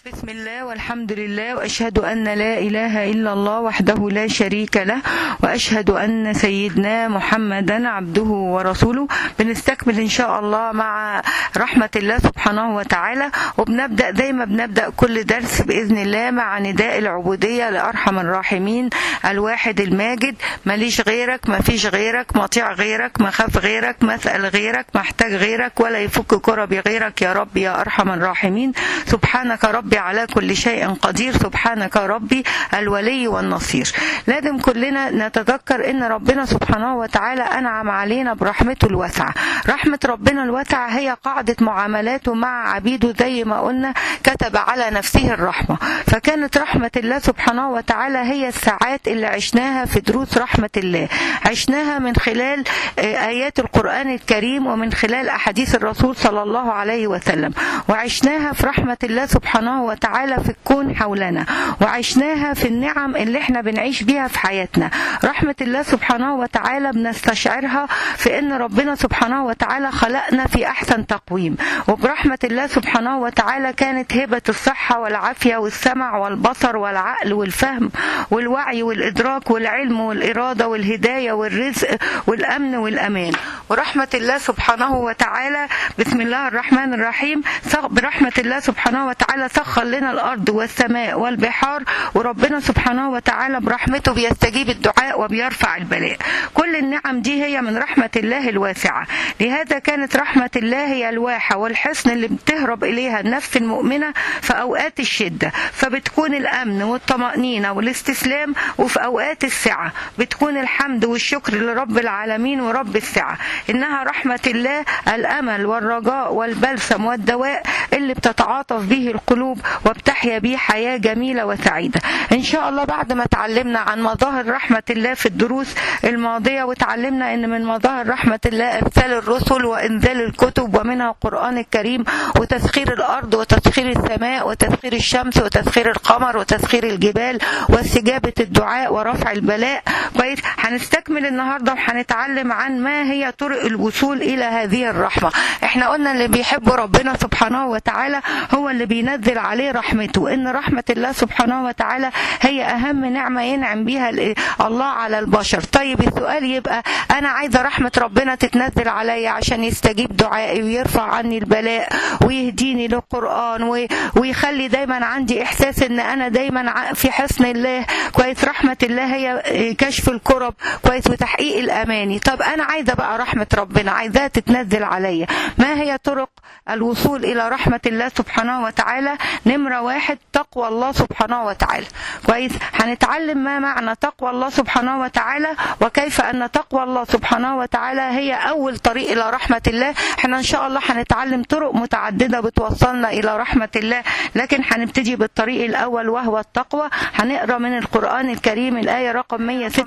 بسم الله والحمد لله واشهد ان لا اله الا الله وحده لا شريك له واشهد ان سيدنا محمدا عبده ورسوله بنستكمل ان شاء الله مع رحمه الله سبحانه وتعالى وبنبدا زي ما بنبدا كل درس باذن الله مع نداء العبوديه لارحم الراحمين الواحد الماجد ماليش غيرك ما فيش غيرك مطيع غيرك مخاف غيرك مسال غيرك محتاج غيرك ولا يفك كربي غيرك يا رب يا ارحم الراحمين سبحانك ربي على كل شيء قدير سبحانك ربي الولي والنصير لازم كلنا نتذكر ان ربنا سبحانه وتعالى انعم علينا برحمته الواسعه رحمه ربنا الواسعه هي قاعده معاملاته مع عبيده زي ما قلنا كتب على نفسه الرحمه فكانت رحمه الله سبحانه وتعالى هي الساعات اللي عشناها في دروس رحمه الله عشناها من خلال ايات القران الكريم ومن خلال احاديث الرسول صلى الله عليه وسلم وعشناها في رحمه الله سبحانه وتعالى في الكون حولنا وعشناها في النعم اللي احنا بنعيش بيها في حياتنا رحمة الله سبحانه وتعالى بنستشعرها في ان ربنا سبحانه وتعالى خلقنا في احسن تقويم وبرحمة الله سبحانه وتعالى كانت هبة الصحة والعافية والسمع والبصر والعقل والفهم والوعي والادراك والعلم والارادة والهداية والرزق والامن والامان ورحمة الله سبحانه وتعالى بسم الله الرحمن الرحيم برحمة الله سبحانه وتعالى سخر لنا الارض والسماء والبحار وربنا سبحانه وتعالى برحمته بيستجيب الدعاء وبيرفع البلاء كل النعم دي هي من رحمة الله الواسعة لهذا كانت رحمة الله هي الواحة والحصن اللي بتهرب إليها النفس المؤمنة في أوقات الشدة فبتكون الأمن والطمأنينة والاستسلام وفي أوقات السعة بتكون الحمد والشكر لرب العالمين ورب السعة إنها رحمة الله الأمل والرجاء والبلسم والدواء اللي بتتعاطف به القلوب وبتحيا بيه حياة جميلة وسعيدة إن شاء الله بعد ما تعلمنا عن مظاهر رحمة الله في الدروس الماضية وتعلمنا أن من مظاهر رحمة الله إرسال الرسل وإنزال الكتب ومنها القرآن الكريم وتسخير الأرض وتسخير السماء وتسخير الشمس وتسخير القمر وتسخير الجبال واستجابة الدعاء ورفع البلاء كويس هنستكمل النهاردة وهنتعلم عن ما هي طرق الوصول إلى هذه الرحمة احنا قلنا اللي بيحب ربنا سبحانه وتعالى هو اللي بينزل عليه رحمته ان رحمة الله سبحانه وتعالى هي اهم نعمة ينعم بها الله على البشر طيب السؤال يبقى انا عايزة رحمة ربنا تتنزل عليا عشان يستجيب دعائي ويرفع عني البلاء ويهديني للقرآن ويخلي دايما عندي احساس ان انا دايما في حسن الله كويس رحمة الله هي كشف الكرب كويس وتحقيق الاماني طب انا عايزة بقى رحمة ربنا عايزاها تتنزل عليا ما هي طرق الوصول الى رحمة الله سبحانه وتعالى نمرة واحد تقوى الله سبحانه وتعالى كويس هنتعلم ما معنى تقوى الله سبحانه وتعالى وكيف ان تقوى الله سبحانه وتعالى هي اول طريق الى رحمة الله احنا ان شاء الله هنتعلم طرق متعددة بتوصلنا الى رحمة الله لكن هنبتدي بالطريق الاول وهو التقوى هنقرا من القرآن الكريم الآية رقم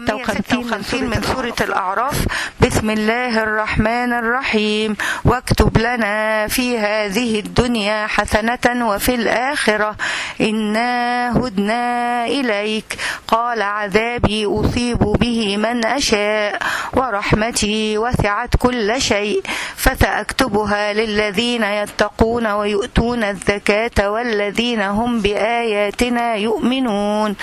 156 من سورة الأعراف بسم الله الرحمن الرحيم واكتب لنا في هذه الدنيا حسنة وفي الآخرة إنا هدنا إليك قال عذابي أصيب به من أشاء ورحمتي وسعت كل شيء فسأكتبها للذين يتقون ويؤتون الزكاة والذين هم بآياتنا يؤمنون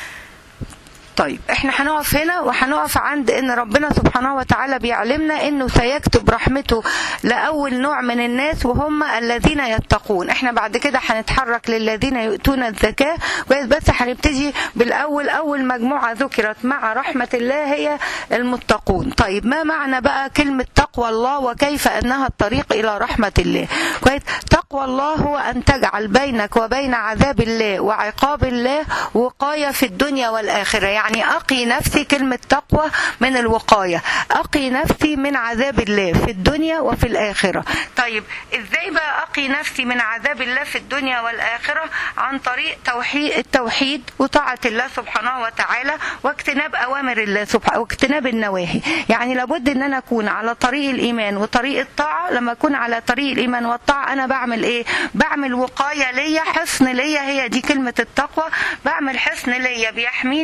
طيب احنا هنقف هنا وهنقف عند ان ربنا سبحانه وتعالى بيعلمنا انه سيكتب رحمته لاول نوع من الناس وهم الذين يتقون احنا بعد كده هنتحرك للذين يؤتون الزكاه بس هنبتدي بالاول اول مجموعه ذكرت مع رحمه الله هي المتقون طيب ما معنى بقى كلمه تقوى الله وكيف انها الطريق الى رحمه الله كويس تقوى الله هو ان تجعل بينك وبين عذاب الله وعقاب الله وقايه في الدنيا والاخره يعني أقي نفسي كلمة تقوى من الوقاية أقي نفسي من عذاب الله في الدنيا وفي الآخرة طيب إزاي بقى أقي نفسي من عذاب الله في الدنيا والآخرة عن طريق توحيد التوحيد وطاعة الله سبحانه وتعالى واجتناب أوامر الله سبحانه واجتناب النواهي يعني لابد أن أنا أكون على طريق الإيمان وطريق الطاعة لما أكون على طريق الإيمان والطاعة أنا بعمل إيه بعمل وقاية ليا حصن ليا هي دي كلمة التقوى بعمل حصن ليا بيحميني من إيه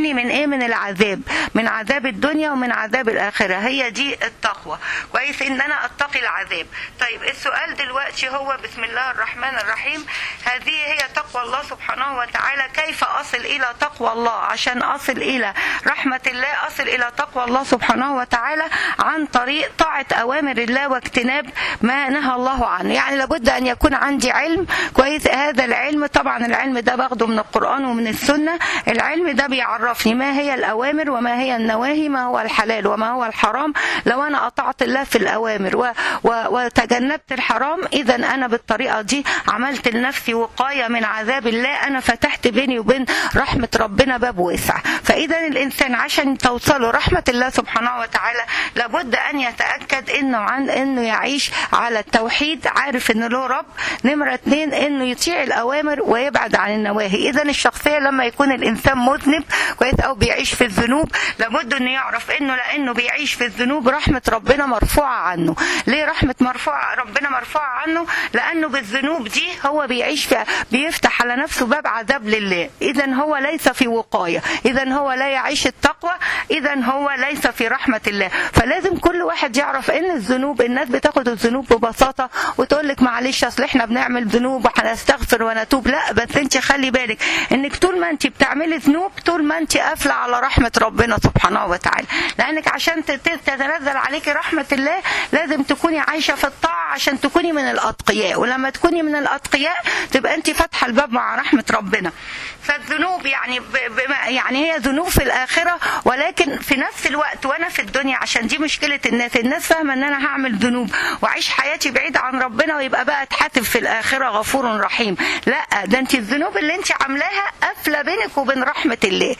من العذاب من عذاب الدنيا ومن عذاب الاخره هي دي التقوى كويس ان انا اتقي العذاب طيب السؤال دلوقتي هو بسم الله الرحمن الرحيم هذه هي تقوى الله سبحانه وتعالى كيف اصل الى تقوى الله عشان اصل الى رحمه الله اصل الى تقوى الله سبحانه وتعالى عن طريق طاعه اوامر الله واجتناب ما نهى الله عنه يعني لابد ان يكون عندي علم كويس هذا العلم طبعا العلم ده باخده من القران ومن السنه العلم ده بيعرفني ما هي الاوامر وما هي النواهي ما هو الحلال وما هو الحرام لو انا اطعت الله في الاوامر و و وتجنبت الحرام اذا انا بالطريقه دي عملت لنفسي وقايه من عذاب الله انا فتحت بيني وبين رحمه ربنا باب واسع فاذا الانسان عشان توصله رحمه الله سبحانه وتعالى لابد ان يتاكد انه عن انه يعيش على التوحيد عارف انه له رب نمره اتنين انه يطيع الاوامر ويبعد عن النواهي اذا الشخصيه لما يكون الانسان مذنب كويس او بيعيش في الذنوب لابد انه يعرف انه لانه بيعيش في الذنوب رحمه ربنا مرفوعه عنه ليه رحمه مرفوعه ربنا مرفوعه عنه لانه بالذنوب دي هو بيعيش فيها بيفتح على نفسه باب عذاب لله اذا هو ليس في وقايه اذا هو لا يعيش التقوى اذا هو ليس في رحمه الله فلازم كل واحد يعرف ان الذنوب الناس بتاخد الذنوب ببساطه وتقول لك معلش اصل احنا بنعمل ذنوب وهنستغفر ونتوب لا بس انت خلي بالك انك طول ما انت بتعملي ذنوب طول ما انت قافله على رحمه ربنا سبحانه وتعالى لانك عشان تتنزل عليك رحمه الله لازم تكوني عايشه في الطاعه عشان تكوني من الاتقياء ولما تكوني من الاتقياء تبقى انت فاتحه الباب مع رحمه ربنا فالذنوب يعني بما يعني هي ذنوب في الاخره ولكن في نفس الوقت وانا في الدنيا عشان دي مشكله الناس الناس فاهمه ان انا هعمل ذنوب واعيش حياتي بعيد عن ربنا ويبقى بقى اتحاسب في الاخره غفور رحيم لا ده انت الذنوب اللي انت عاملاها قافله بينك وبين رحمه الله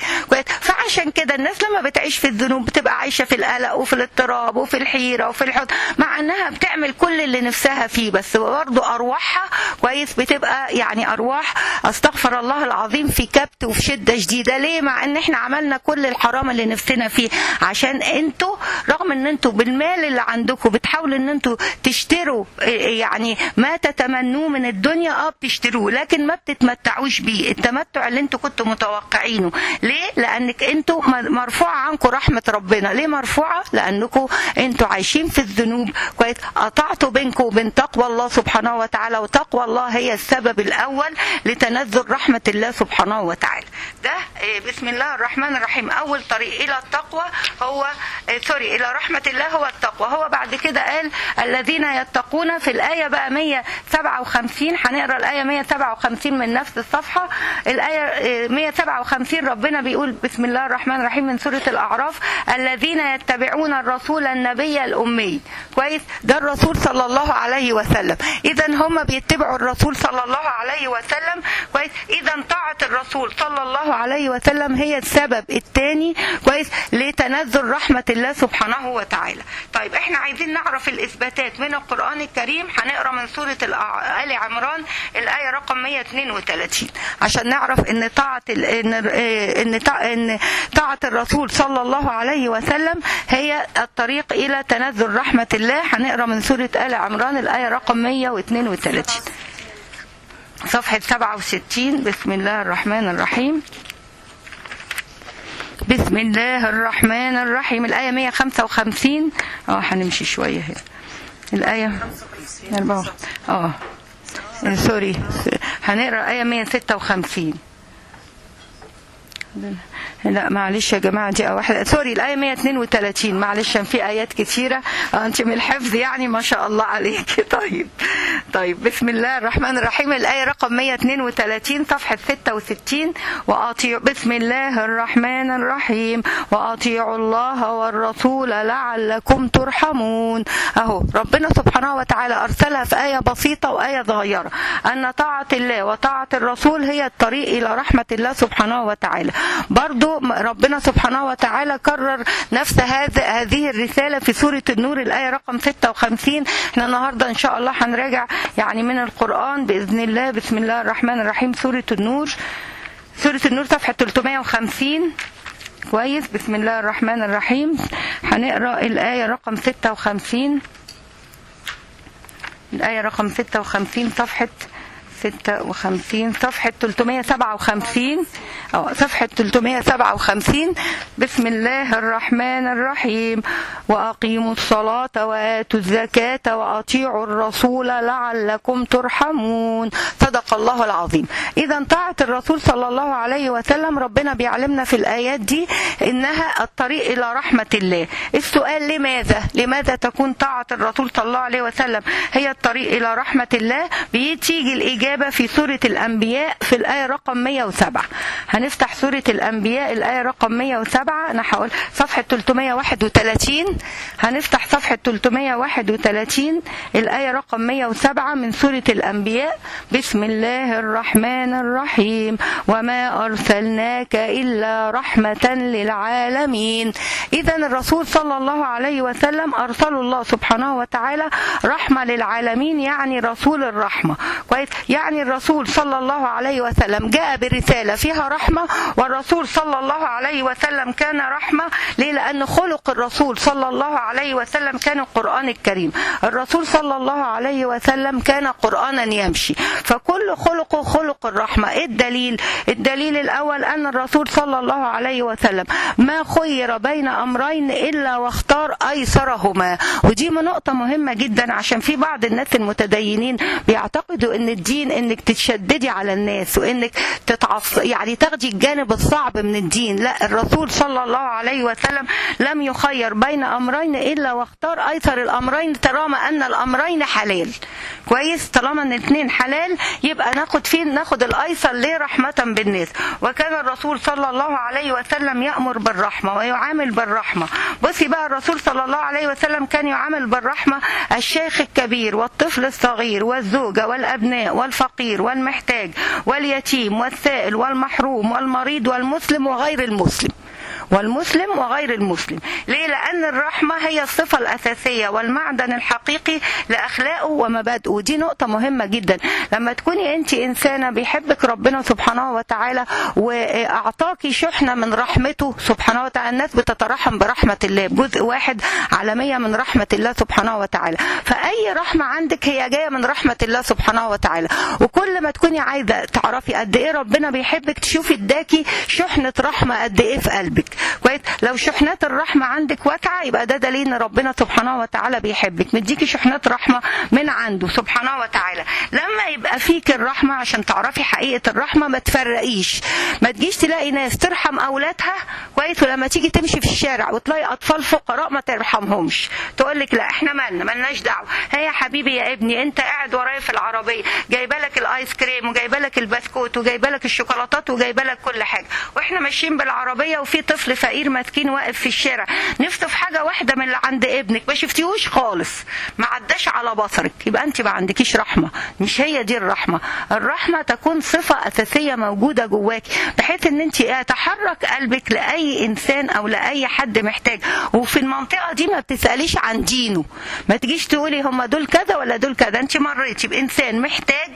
فعشان كده الناس لما بتعيش في الذنوب بتبقى عايشه في القلق وفي الاضطراب وفي الحيره وفي الحزن مع انها بتعمل كل اللي نفسها فيه بس برضه ارواحها كويس بتبقى يعني ارواح استغفر الله العظيم في كبت وفي شده شديده ليه مع ان احنا عملنا كل الحرام اللي نفسنا فيه عشان انتوا رغم ان انتوا بالمال اللي عندكم بتحاولوا ان انتوا تشتروا يعني ما تتمنوه من الدنيا اه بتشتروه لكن ما بتتمتعوش بيه التمتع اللي انتوا كنتوا متوقعينه ليه لانك انتوا مرفوعه عنكم رحمه ربنا ليه مرفوعه لانكم انتوا عايشين في الذنوب كويس قطعتوا بينكم وبين تقوى الله سبحانه وتعالى وتقوى الله هي السبب الاول لتنزل رحمه الله سبحانه وتعالى ده بسم الله الرحمن الرحيم اول طريق الى التقوى هو سوري الى رحمه الله هو التقوى هو بعد كده قال الذين يتقون في الايه بقى 157 هنقرا الايه 157 من نفس الصفحه الايه 157 ربنا بيقول بسم الله الرحمن الرحيم من سوره الاعراف الذين يتبعون الرسول النبي الامي كويس ده الرسول صلى الله عليه وسلم اذا هم بيتبعوا الرسول صلى الله عليه وسلم كويس اذا طاعه الرسول صلى الله عليه وسلم هي السبب الثاني كويس لتنزل رحمه الله سبحانه وتعالى طيب احنا عايزين نعرف الاثباتات من القران الكريم هنقرا من سوره ال عمران الايه رقم 132 عشان نعرف ان طاعه ان ان ان طاعه الرسول صلى الله عليه وسلم هي الطريق الى تنزل رحمه الله هنقرا من سوره ال عمران الايه رقم 132 صفحه 67 بسم الله الرحمن الرحيم بسم الله الرحمن الرحيم الآية 155 اه هنمشي شوية هنا الآية 54 اه سوري هنقرا آية 156 لا معلش يا جماعه دي واحده سوري الايه 132 معلش عشان في ايات كثيره انت من الحفظ يعني ما شاء الله عليك طيب طيب بسم الله الرحمن الرحيم الايه رقم 132 صفحه 66 واطيعوا بسم الله الرحمن الرحيم واطيعوا الله والرسول لعلكم ترحمون اهو ربنا سبحانه وتعالى ارسلها في ايه بسيطه وايه صغيره ان طاعه الله وطاعه الرسول هي الطريق الى رحمه الله سبحانه وتعالى برضو ربنا سبحانه وتعالى كرر نفس هذا هذه الرسالة في سورة النور الآية رقم 56 احنا النهاردة إن شاء الله هنراجع يعني من القرآن بإذن الله بسم الله الرحمن الرحيم سورة النور سورة النور صفحة 350 كويس بسم الله الرحمن الرحيم هنقرا الآية رقم 56 الآية رقم 56 صفحة 56 صفحة 357 أو صفحة 357 بسم الله الرحمن الرحيم وأقيموا الصلاة وآتوا الزكاة وأطيعوا الرسول لعلكم ترحمون صدق الله العظيم إذا طاعة الرسول صلى الله عليه وسلم ربنا بيعلمنا في الآيات دي إنها الطريق إلى رحمة الله السؤال لماذا لماذا تكون طاعة الرسول صلى الله عليه وسلم هي الطريق إلى رحمة الله بتيجي الإجابة في سورة الأنبياء في الآية رقم 107 هنفتح سورة الأنبياء الآية رقم 107 أنا هقول صفحة 331 هنفتح صفحة 331 الآية رقم 107 من سورة الأنبياء بسم الله الرحمن الرحيم وما أرسلناك إلا رحمة للعالمين إذا الرسول صلى الله عليه وسلم أرسل الله سبحانه وتعالى رحمة للعالمين يعني رسول الرحمة كويس يعني الرسول صلى الله عليه وسلم جاء برسالة فيها رحمة والرسول صلى الله عليه وسلم كان رحمة ليه لأن خلق الرسول صلى الله عليه وسلم كان القرآن الكريم الرسول صلى الله عليه وسلم كان قرآنا يمشي فكل خلقه خلق الرحمة إيه الدليل الدليل الأول أن الرسول صلى الله عليه وسلم ما خير بين أمرين إلا واختار أيسرهما ودي نقطة مهمة جدا عشان في بعض الناس المتدينين بيعتقدوا ان الدين انك تتشددي على الناس وانك تتعص يعني تاخدي الجانب الصعب من الدين لا الرسول صلى الله عليه وسلم لم يخير بين امرين الا واختار ايسر الامرين طالما ان الامرين حلال كويس طالما ان الاثنين حلال يبقى ناخد فين ناخد الايسر ليه رحمة بالناس وكان الرسول صلى الله عليه وسلم يأمر بالرحمة ويعامل بالرحمة بصي بقى الرسول صلى الله عليه وسلم كان يعامل بالرحمة الشيخ الكبير والطفل الصغير والزوجة والأبناء والفقير والمحتاج واليتيم والسائل والمحروم والمريض والمسلم وغير المسلم والمسلم وغير المسلم ليه لأن الرحمة هي الصفة الأساسية والمعدن الحقيقي لأخلاقه ومبادئه ودي نقطة مهمة جدا لما تكوني أنت إنسانة بيحبك ربنا سبحانه وتعالى وأعطاكي شحنة من رحمته سبحانه وتعالى الناس بتترحم برحمة الله بجزء واحد على مية من رحمة الله سبحانه وتعالى فأي رحمة عندك هي جاية من رحمة الله سبحانه وتعالى وكل ما تكوني عايزة تعرفي قد إيه ربنا بيحبك تشوفي اداكي شحنة رحمة قد إيه في قلبك كويس لو شحنات الرحمة عندك واسعة يبقى ده دليل ان ربنا سبحانه وتعالى بيحبك مديكي شحنات رحمة من عنده سبحانه وتعالى لما يبقى فيك الرحمة عشان تعرفي حقيقة الرحمة ما تفرقيش ما تجيش تلاقي ناس ترحم اولادها كويس ولما تيجي تمشي في الشارع وتلاقي اطفال فقراء ما ترحمهمش تقول لك لا احنا مالنا مالناش دعوه هي يا حبيبي يا ابني انت قاعد ورايا في العربيه جايبه لك الايس كريم وجايبه لك البسكوت وجايبه لك الشوكولاتات وجايبه لك كل حاجه واحنا ماشيين بالعربيه وفي طفل فقير مسكين واقف في الشارع نفسه في حاجه واحده من اللي عند ابنك ما شفتيهوش خالص ما عداش على بصرك يبقى انت ما عندكيش رحمه مش هي دي الرحمه الرحمه تكون صفه اساسيه موجوده جواكي بحيث ان انت يتحرك قلبك لاي انسان او لاي حد محتاج وفي المنطقه دي ما بتساليش عن دينه ما تجيش تقولي هم دول كذا ولا دول كذا انت مريتي بانسان محتاج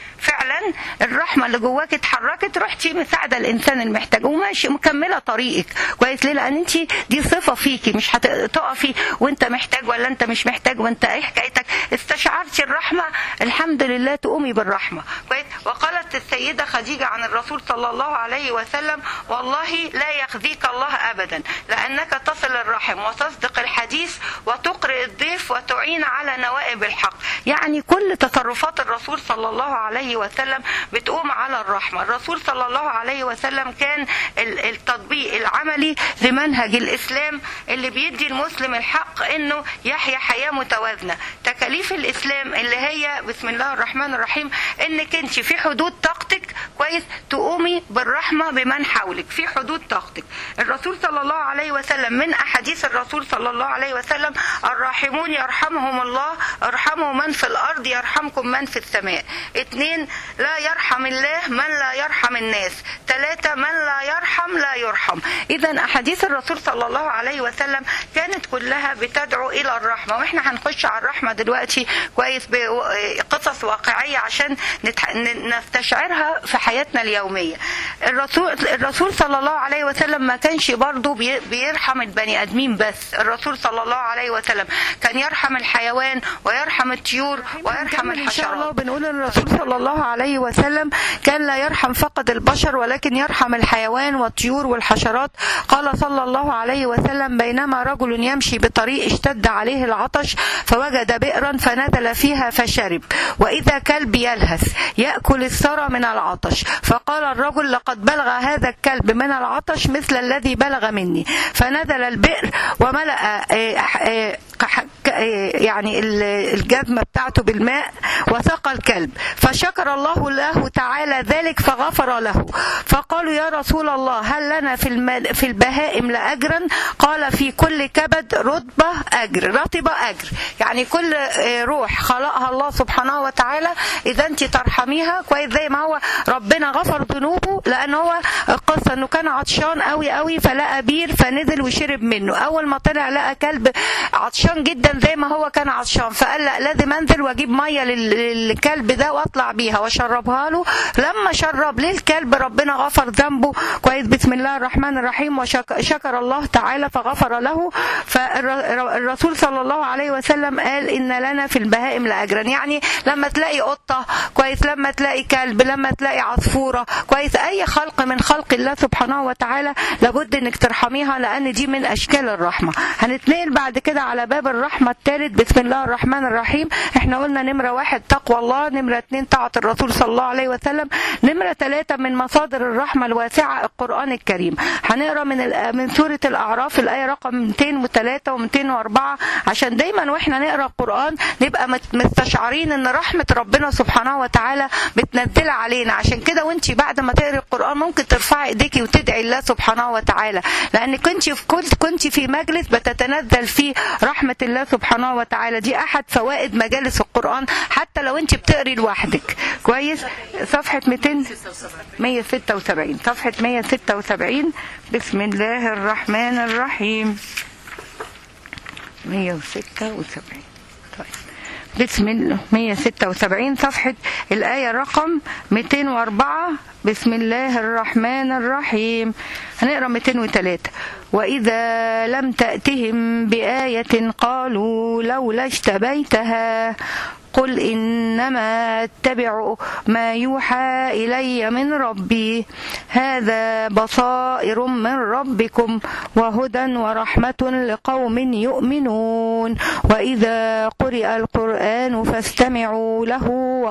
فعلا الرحمه اللي جواك اتحركت رحتي مساعده الانسان المحتاج وماشي مكمله طريقك كويس ليه لان انت دي صفه فيكي مش هتقفي وانت محتاج ولا انت مش محتاج وانت ايه حكايتك استشعرتي الرحمه الحمد لله تقومي بالرحمه كويس وقالت السيده خديجه عن الرسول صلى الله عليه وسلم والله لا يخزيك الله ابدا لانك تصل الرحم وتصدق الحديث وتقرئ الضيف وتعين على نوائب الحق يعني كل تصرفات الرسول صلى الله عليه وسلم بتقوم على الرحمة الرسول صلى الله عليه وسلم كان التطبيق العملي لمنهج الإسلام اللي بيدي المسلم الحق انه يحيا حياة متوازنة تكاليف الإسلام اللي هي بسم الله الرحمن الرحيم انك انت في حدود طاقتك كويس تقومي بالرحمة بمن حولك في حدود طاقتك الرسول صلى الله عليه وسلم من أحاديث الرسول صلى الله عليه وسلم الراحمون يرحمهم الله ارحموا من في الأرض يرحمكم من في السماء اثنين لا يرحم الله من لا يرحم الناس ثلاثة من لا يرحم لا يرحم إذا أحاديث الرسول صلى الله عليه وسلم كانت كلها بتدعو إلى الرحمة وإحنا هنخش على الرحمة دلوقتي كويس بقصص واقعية عشان نستشعرها في حياتنا اليومية الرسول الرسول صلى الله عليه وسلم ما كانش برضه بي- بيرحم البني ادمين بس الرسول صلى الله عليه وسلم كان يرحم الحيوان ويرحم الطيور ويرحم إن شاء الله الحشرات بنقول ان الرسول صلى الله عليه وسلم كان لا يرحم فقط البشر ولكن يرحم الحيوان والطيور والحشرات قال صلى الله عليه وسلم بينما رجل يمشي بطريق اشتد عليه العطش فوجد بئرا فنزل فيها فشرب واذا كلب يلهث ياكل الثرى من العطش فقال الرجل لقد بلغ هذا الكلب من العطش مثل الذي بلغ مني فنزل البئر وملأ آه، آه، كح- ك- آه، يعني ال- الجزمة بتاعته بالماء وسقى الكلب فشكر الله له تعالى ذلك فغفر له فقالوا يا رسول الله هل لنا في الم- في البهائم لأجرا قال في كل كبد رتبة أجر رطبة أجر يعني كل آه، روح خلقها الله سبحانه وتعالى إذا أنت ترحميها كويس زي ما هو ربنا غفر ذنوبه لأن هو القصة إنه كان عطشان قوي قوي فلقى بير فنزل وشرب منه أول ما طلع لقى كلب عطشان جدا زي ما هو كان عطشان فقال لا لازم انزل واجيب ميه لل- للكلب ده واطلع بيها واشربها له لما شرب للكلب ربنا غفر ذنبه كويس بسم الله الرحمن الرحيم وشكر الله تعالى فغفر له فالرسول صلى الله عليه وسلم قال ان لنا في البهائم لاجرا يعني لما تلاقي قطه كويس لما تلاقي كلب لما تلاقي عصفوره كويس اي خلق من خلق الله سبحانه وتعالى لابد انك ترحميها لان دي من اشكال الرحمه هنتنقل بعد كده على باب الرحمه الثالث بسم الله الرحمن الرحيم احنا قلنا نمره واحد تقوى الله نمره اثنين طاعه الرسول صلى الله عليه وسلم نمره ثلاثه من مصادر الرحمه الواسعه القران الكريم هنقرا من ال- من سوره الاعراف الايه رقم 203 و204 عشان دايما واحنا نقرا القران نبقى مت- مستشعرين ان رحمه ربنا سبحانه وتعالى بتنزل علينا عشان كده وانت بعد ما تقري القران ممكن ترفعي ايديكي وتدعي الله سبحانه وتعالى لانك كنت في كنت كنت في مجلس بتتنزل فيه رحمه الله سبحانه وتعالى دي احد فوائد مجالس القران حتى لو انت بتقري لوحدك كويس صفحه 200 176 صفحه 176 بسم الله الرحمن الرحيم 176 طيب بسم الله 176 صفحة الآية رقم 204 بسم الله الرحمن الرحيم هنقرا 203 وإذا لم تأتهم بآية قالوا لولا اشتبيتها قل إنما أتبع ما يوحى إلي من ربي هذا بصائر من ربكم وهدى ورحمة لقوم يؤمنون وإذا قرئ القرآن فاستمعوا له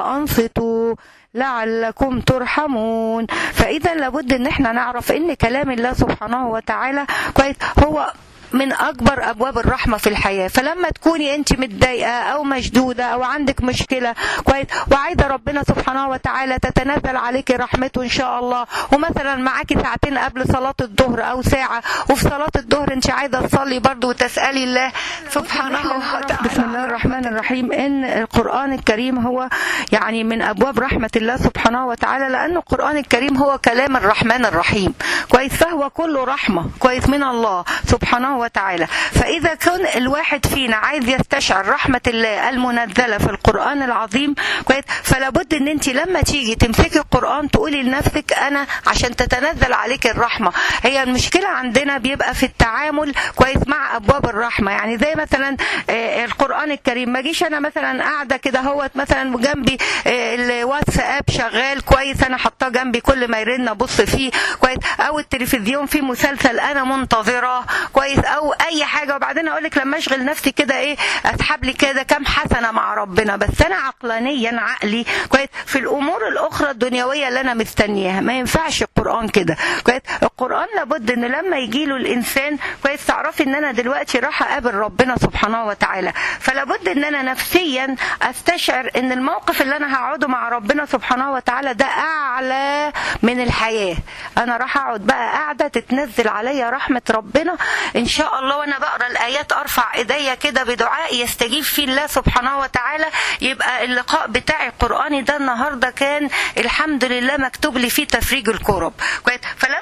وأنصتوا لعلكم ترحمون فإذا لابد إن احنا نعرف إن كلام الله سبحانه وتعالى كويس هو من اكبر ابواب الرحمه في الحياه فلما تكوني انت متضايقه او مشدوده او عندك مشكله كويس وعايزه ربنا سبحانه وتعالى تتنزل عليك رحمته ان شاء الله ومثلا معاكي ساعتين قبل صلاه الظهر او ساعه وفي صلاه الظهر انت عايزه تصلي برضه وتسالي الله سبحانه وتعالى بسم الله الرحمن الرحيم ان القران الكريم هو يعني من ابواب رحمه الله سبحانه وتعالى لان القران الكريم هو كلام الرحمن الرحيم كويس فهو كله رحمه كويس من الله سبحانه وتعالى فإذا كان الواحد فينا عايز يستشعر رحمة الله المنزلة في القرآن العظيم كويس فلا بد ان انت لما تيجي تمسكي القرآن تقولي لنفسك انا عشان تتنزل عليك الرحمة هي المشكلة عندنا بيبقى في التعامل كويس مع ابواب الرحمة يعني زي مثلا آه، القرآن الكريم ما جيش انا مثلا قاعدة كده هوت مثلا جنبي آه، الواتساب شغال كويس انا حاطاه جنبي كل ما يرن ابص فيه كويس او التلفزيون فيه مسلسل انا منتظراه كويس او اي حاجه وبعدين اقول لك لما اشغل نفسي كده ايه اسحب لي كده كام حسنه مع ربنا بس انا عقلانيا عقلي كويس في الامور الاخرى الدنيويه اللي انا مستنياها ما ينفعش القران كده كويس القران لابد ان لما يجي له الانسان كويس تعرفي ان انا دلوقتي راح اقابل ربنا سبحانه وتعالى فلا بد ان انا نفسيا استشعر ان الموقف اللي انا هقعده مع ربنا سبحانه وتعالى ده اعلى من الحياه انا راح اقعد بقى قاعده تتنزل عليا رحمه ربنا ان شاء الله وانا بقرا الايات ارفع ايديا كده بدعاء يستجيب فيه الله سبحانه وتعالى يبقى اللقاء بتاعي القراني ده النهارده كان الحمد لله مكتوب لي فيه تفريج الكرب كويس فلما تيجي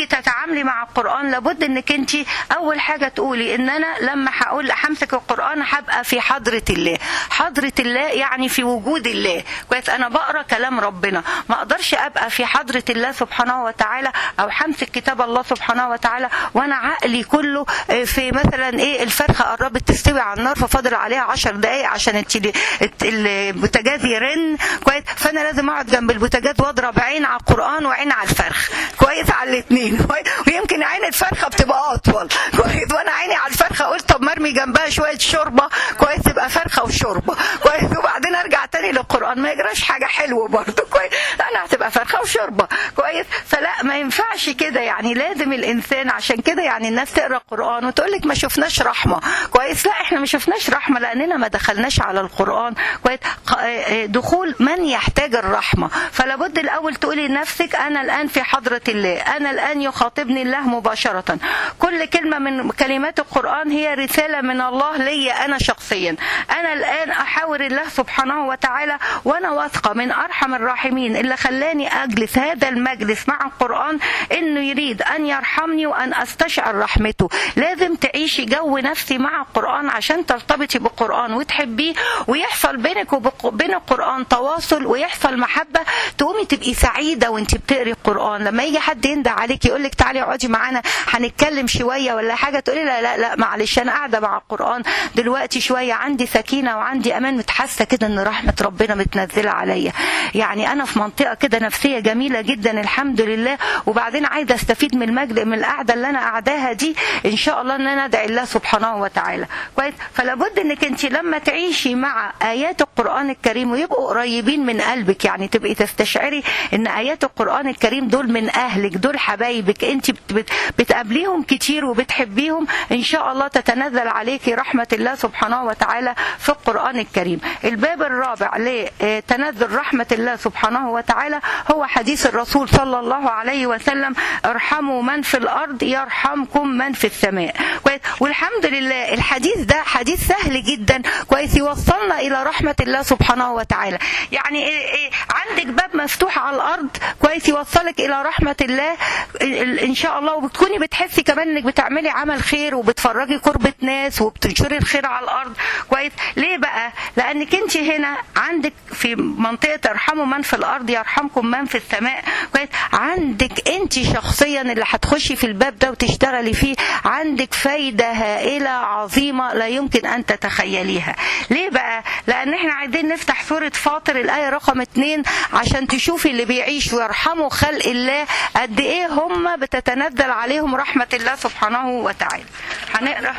تيجي تتعاملي مع القران لابد انك انت اول حاجه تقولي ان انا لما هقول همسك القران هبقى في حضره الله حضره الله يعني في وجود الله كويس انا بقرا كلام ربنا ما اقدرش ابقى في حضره الله سبحانه وتعالى او همسك كتاب الله سبحانه وتعالى وانا عقلي كله في مثلا ايه الفرخه قربت تستوي على النار ففاضل عليها عشر دقائق عشان التلي- الت- البوتاجاز يرن كويس فانا لازم اقعد جنب البوتاجاز واضرب عين على القران وعين على الفرخ كويس على الاثنين ويمكن عين الفرخه بتبقى اطول كويس وانا عيني على الفرخه قلت طب مرمي جنبها شويه شوربه كويس تبقى فرخه وشوربه كويس وبعدين ارجع تاني للقران ما يجراش حاجه حلوه برضه كويس انا هتبقى فرخه وشوربه كويس فلا ما ينفعش كده يعني لازم الانسان عشان كده يعني الناس تقرا القران وتقول لك ما شفناش رحمه كويس لا احنا ما شفناش رحمه لاننا ما دخلناش على القران كويس ق- آه، دخول من يحتاج الرحمه فلا بد الاول تقولي لنفسك انا الان في حضره الله انا الان يخاطبني الله مباشره كل كلمه من كلمات القران هي رساله من الله لي انا شخصيا انا الان احاور الله سبحانه وتعالى وانا واثقه من ارحم الراحمين اللي خلاني اجلس هذا المجلس مع القران انه يريد ان يرحمني وان استشعر رحمته لازم تعيشي جو نفسي مع القران عشان ترتبطي بالقران وتحبيه ويحصل بينك وبين القران تواصل ويحصل محبه تقومي تبقي سعيده وانت بتقري القران لما يجي حد يندى عليك يقول لك تعالي اقعدي معانا هنتكلم شويه ولا حاجه تقولي لا لا لا معلش انا قاعده مع القران دلوقتي شويه عندي سكينه وعندي امان متحسه كده ان رحمه ربنا متنزله عليا يعني انا في منطقه كده نفسيه جميله جدا الحمد لله وبعدين عايزه استفيد من المجد من القعده اللي انا قاعداها دي ان شاء الله ان انا ادعي الله سبحانه وتعالى كويس فلا بد انك انت لما تعيشي مع ايات القران الكريم ويبقوا قريبين من قلبك يعني تبقي تستشعري ان ايات القران الكريم دول من اهلك دول حبايبك انت بت- بت- بتقابليهم كتير وبتحبيهم ان شاء الله تتنزل عليكي رحمه الله سبحانه وتعالى في القران الكريم الباب الرابع لتنزل رحمه الله سبحانه وتعالى هو حديث الرسول صلى الله عليه وسلم ارحموا من في الارض يرحمكم من في السماء كويس والحمد لله الحديث ده حديث سهل جدا كويس يوصلنا الى رحمه الله سبحانه وتعالى يعني إيه إيه عندك باب مفتوح على الارض كويس يوصلك الى رحمه الله ال- ال- ان شاء الله وبتكوني بتحسي كمان انك بتعملي عمل خير وبتفرجي قربة ناس وبتنشري الخير على الارض كويس ليه بقى لانك انت هنا عندك في منطقه ارحموا من في الارض يرحمكم من في السماء كويس عندك انت شخصيا اللي هتخشي في الباب ده وتشتغلي فيه عندك فايده هائله عظيمه لا يمكن ان تتخيليها ليه بقى لان احنا عايزين نفتح سوره فاطر الايه رقم اتنين عشان تشوفي اللي بيعيشوا ويرحموا خلق الله قد ايه هم بتتنزل عليهم رحمه الله سبحانه وتعالى هنقرا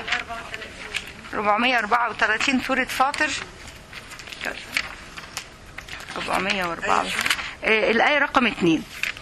434 سوره فاطر 404 آه، الآية رقم 2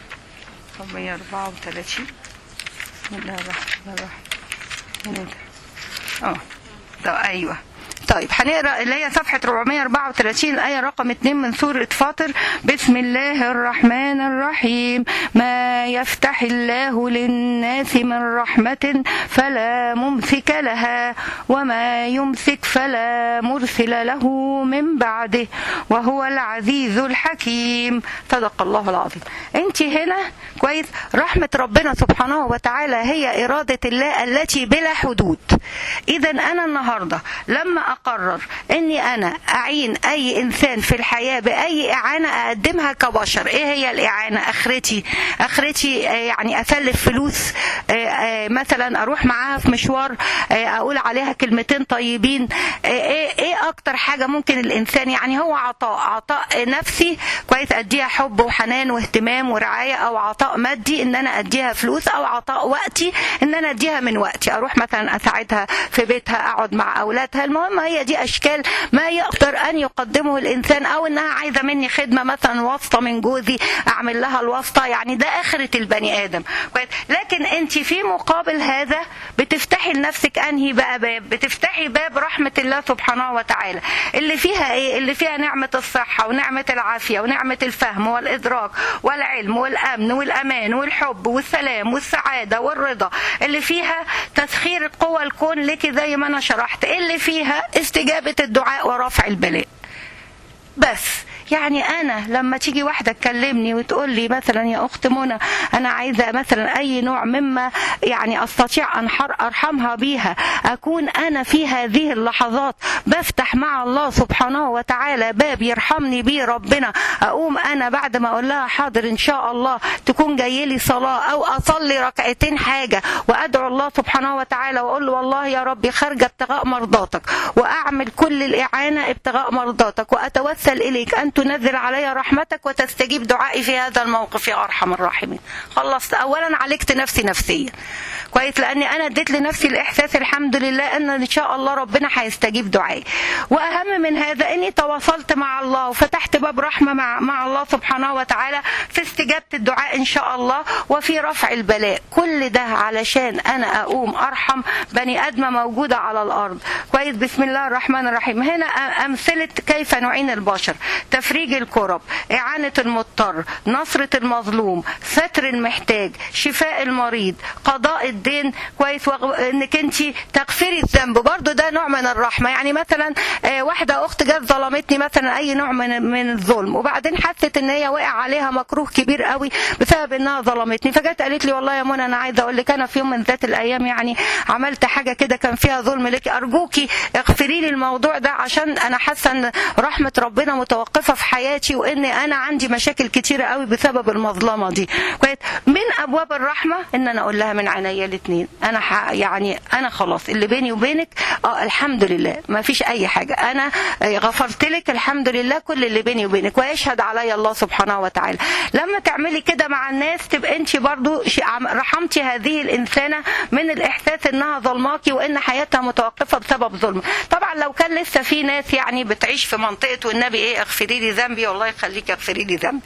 434 بسم الله الرحمن الرحيم اه طب ايوه طيب هنقرا اللي هي صفحه 434 الايه رقم 2 من سوره فاطر بسم الله الرحمن الرحيم ما يفتح الله للناس من رحمه فلا ممسك لها وما يمسك فلا مرسل له من بعده وهو العزيز الحكيم صدق الله العظيم انت هنا كويس رحمه ربنا سبحانه وتعالى هي اراده الله التي بلا حدود اذا انا النهارده لما اقرر اني انا اعين اي انسان في الحياه باي اعانه اقدمها كبشر ايه هي الاعانه اخرتي اخرتي آه، يعني اسلف فلوس آه، آه، مثلا اروح معاها في مشوار آه، اقول عليها كلمتين طيبين آه، ايه ايه اكتر حاجه ممكن الانسان يعني هو عطاء عطاء نفسي كويس اديها حب وحنان واهتمام ورعايه او عطاء مادي ان انا اديها فلوس او عطاء وقتي ان انا اديها من وقتي اروح مثلا اساعدها في بيتها اقعد مع اولادها المهم هي دي اشكال ما يقدر ان يقدمه الانسان او انها عايزه مني خدمه مثلا واسطه من جوزي اعمل لها الواسطه يعني ده اخره البني ادم كويس لكن انت في مقابل هذا بتفتحي لنفسك انهي بقى باب بتفتحي باب رحمه الله سبحانه وتعالى اللي فيها ايه اللي فيها نعمه الصحه ونعمه العافيه ونعمه الفهم والادراك والعلم والامن والامان والحب والسلام والسعاده والرضا اللي فيها تسخير قوى الكون لك زي ما انا شرحت اللي فيها استجابه الدعاء ورفع البلاء بس يعني انا لما تيجي واحده تكلمني وتقول لي مثلا يا اخت منى انا عايزه مثلا اي نوع مما يعني استطيع ان حر- ارحمها بيها اكون انا في هذه اللحظات بفتح مع الله سبحانه وتعالى باب يرحمني بيه ربنا اقوم انا بعد ما اقول لها حاضر ان شاء الله تكون جاي لي صلاه او اصلي ركعتين حاجه وادعو الله سبحانه وتعالى واقول له والله يا ربي خارجه ابتغاء مرضاتك واعمل كل الاعانه ابتغاء مرضاتك واتوسل اليك ان تنزل علي رحمتك وتستجيب دعائي في هذا الموقف يا ارحم الراحمين خلصت اولا عالجت نفسي نفسيا كويس لاني انا اديت لنفسي الاحساس الحمد لله ان ان شاء الله ربنا هيستجيب دعائي واهم من هذا اني تواصلت مع الله وفتحت باب رحمه مع مع الله سبحانه وتعالى في استجابه الدعاء ان شاء الله وفي رفع البلاء كل ده علشان انا اقوم ارحم بني ادمه موجوده على الارض كويس بسم الله الرحمن الرحيم هنا امثله كيف نعين البشر تفريج الكرب اعانه المضطر نصره المظلوم ستر المحتاج شفاء المريض قضاء الدين كويس وغ- انك انت تغفري الذنب برضو ده نوع من الرحمه يعني مثلا آه، واحده اخت جت ظلمتني مثلا اي نوع من من الظلم وبعدين حست ان هي وقع عليها مكروه كبير قوي بسبب انها ظلمتني فجت قالت لي والله يا منى انا عايزه اقول لك انا في يوم من ذات الايام يعني عملت حاجه كده كان فيها ظلم لك ارجوكي اغفري لي الموضوع ده عشان انا حاسه ان رحمه ربنا متوقفه في حياتي وان انا عندي مشاكل كتيره قوي بسبب المظلمه دي كويس من ابواب الرحمه ان انا اقول لها من عينيا الاثنين انا ح... يعني انا خلاص اللي بيني وبينك اه الحمد لله ما فيش اي حاجه انا آه، غفرت لك الحمد لله كل اللي بيني وبينك ويشهد علي الله سبحانه وتعالى لما تعملي كده مع الناس تبقى انت برضو ش- عم- رحمتي هذه الانسانه من الاحساس انها ظلماكي وان حياتها متوقفه بسبب ظلم طبعا لو كان لسه في ناس يعني بتعيش في منطقه والنبي ايه اغفري لي ذنبي والله يخليك اغفري لي ذنبي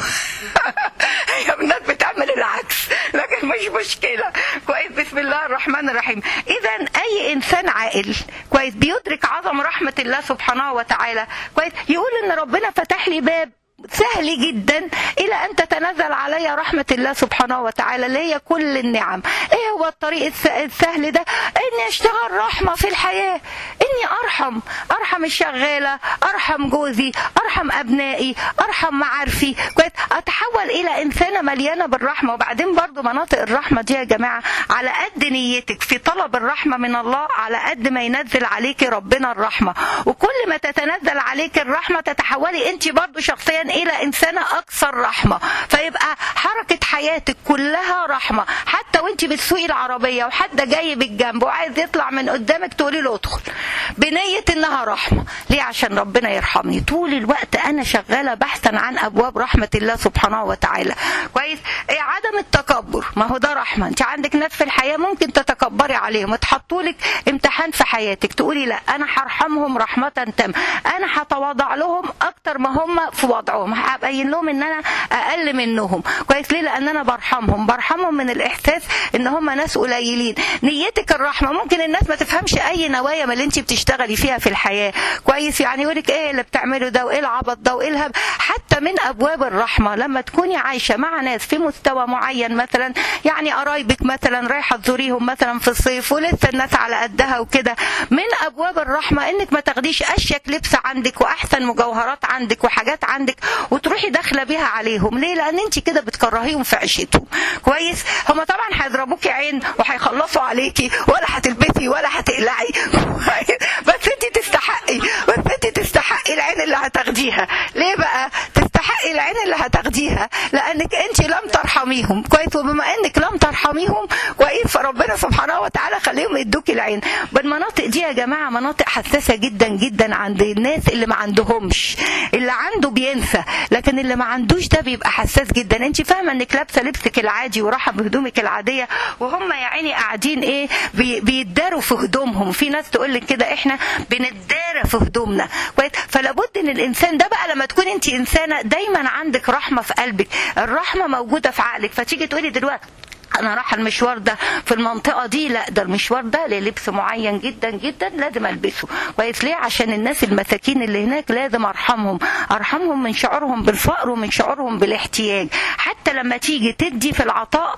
هي الناس بتعمل العكس لكن مش مشكله كويس بسم الله الرحمن الرحيم اذا اي انسان عاقل كويس بيدرك عظم رحمه الله سبحانه وتعالى كويس يقول ان ربنا فتح لي باب سهل جدا الى ان تتنزل علي رحمه الله سبحانه وتعالى اللي هي كل النعم ايه هو الطريق الس- السهل ده اني اشتغل رحمه في الحياه اني ارحم ارحم الشغاله ارحم جوزي ارحم ابنائي ارحم معارفي كويس اتحول الى انسانه مليانه بالرحمه وبعدين برضو مناطق الرحمه دي يا جماعه على قد نيتك في طلب الرحمه من الله على قد ما ينزل عليك ربنا الرحمه وكل ما تتنزل عليك الرحمه تتحولي انت برضو شخصيا الى انسانه اكثر رحمه فيبقى حركه حياتك كلها رحمه حتى وانت بتسوقي العربيه وحد جاي بالجنب وعايز يطلع من قدامك تقولي له ادخل بنيه انها رحمه ليه عشان ربنا يرحمني طول الوقت انا شغاله بحثا عن ابواب رحمه الله سبحانه وتعالى كويس إيه عدم التكبر ما هو ده رحمه انت عندك ناس في الحياه ممكن تتكبري عليهم اتحطوا لك امتحان في حياتك تقولي لا انا هرحمهم رحمه تامه انا هتواضع لهم اكتر ما هم في وضعهم هبين لهم ان انا اقل منهم كويس ليه لان انا برحمهم برحمهم من الاحساس ان هم ناس قليلين نيتك الرحمه ممكن الناس ما تفهمش اي نوايا من اللي انت بتشتغلي فيها في الحياه كويس يعني يقولك ايه اللي بتعمله ده وايه العبط ده وايه الهب حتى من ابواب الرحمه لما تكوني عايشه مع ناس في مستوى معين مثلا يعني قرايبك مثلا رايحه تزوريهم مثلا في الصيف ولسه الناس على قدها وكده من ابواب الرحمه انك ما تاخديش اشيك لبس عندك واحسن مجوهرات عندك وحاجات عندك وتروحي داخله بيها عليهم ليه لان انت كده بتكرهيهم في عيشتهم كويس هم طبعا هيضربوكي عين وهيخلصوا عليكي ولا هتلبسي ولا هتقلعي بس انت تستحقي بس انت تستحقي العين اللي هتاخديها ليه بقى تستحقي العين اللي هتاخديها لانك انت لم ترحميهم كويس وبما انك لم ترحميهم كويس فربنا سبحانه وتعالى خليهم يدوكي العين بالمناطق دي يا جماعه مناطق حساسه جدا جدا عند الناس اللي ما عندهمش اللي عنده بينسى لكن اللي ما عندوش ده بيبقى حساس جدا انت فاهمه انك لابسه لبسك العادي وراحه بهدومك العاديه وهم يا عيني قاعدين ايه بي بيتداروا في هدومهم في ناس تقول لك كده احنا بنتدارى في هدومنا كويس فلابد ان الانسان ده بقى لما تكون انت انسانه دايما عندك رحمه في قلبك الرحمه موجوده في عقلك فتيجي تقولي دلوقتي انا رايحه المشوار ده في المنطقه دي لا ده المشوار ده للبس معين جدا جدا لازم البسه كويس ليه عشان الناس المساكين اللي هناك لازم ارحمهم ارحمهم من شعورهم بالفقر ومن شعورهم بالاحتياج حتى لما تيجي تدي في العطاء برضه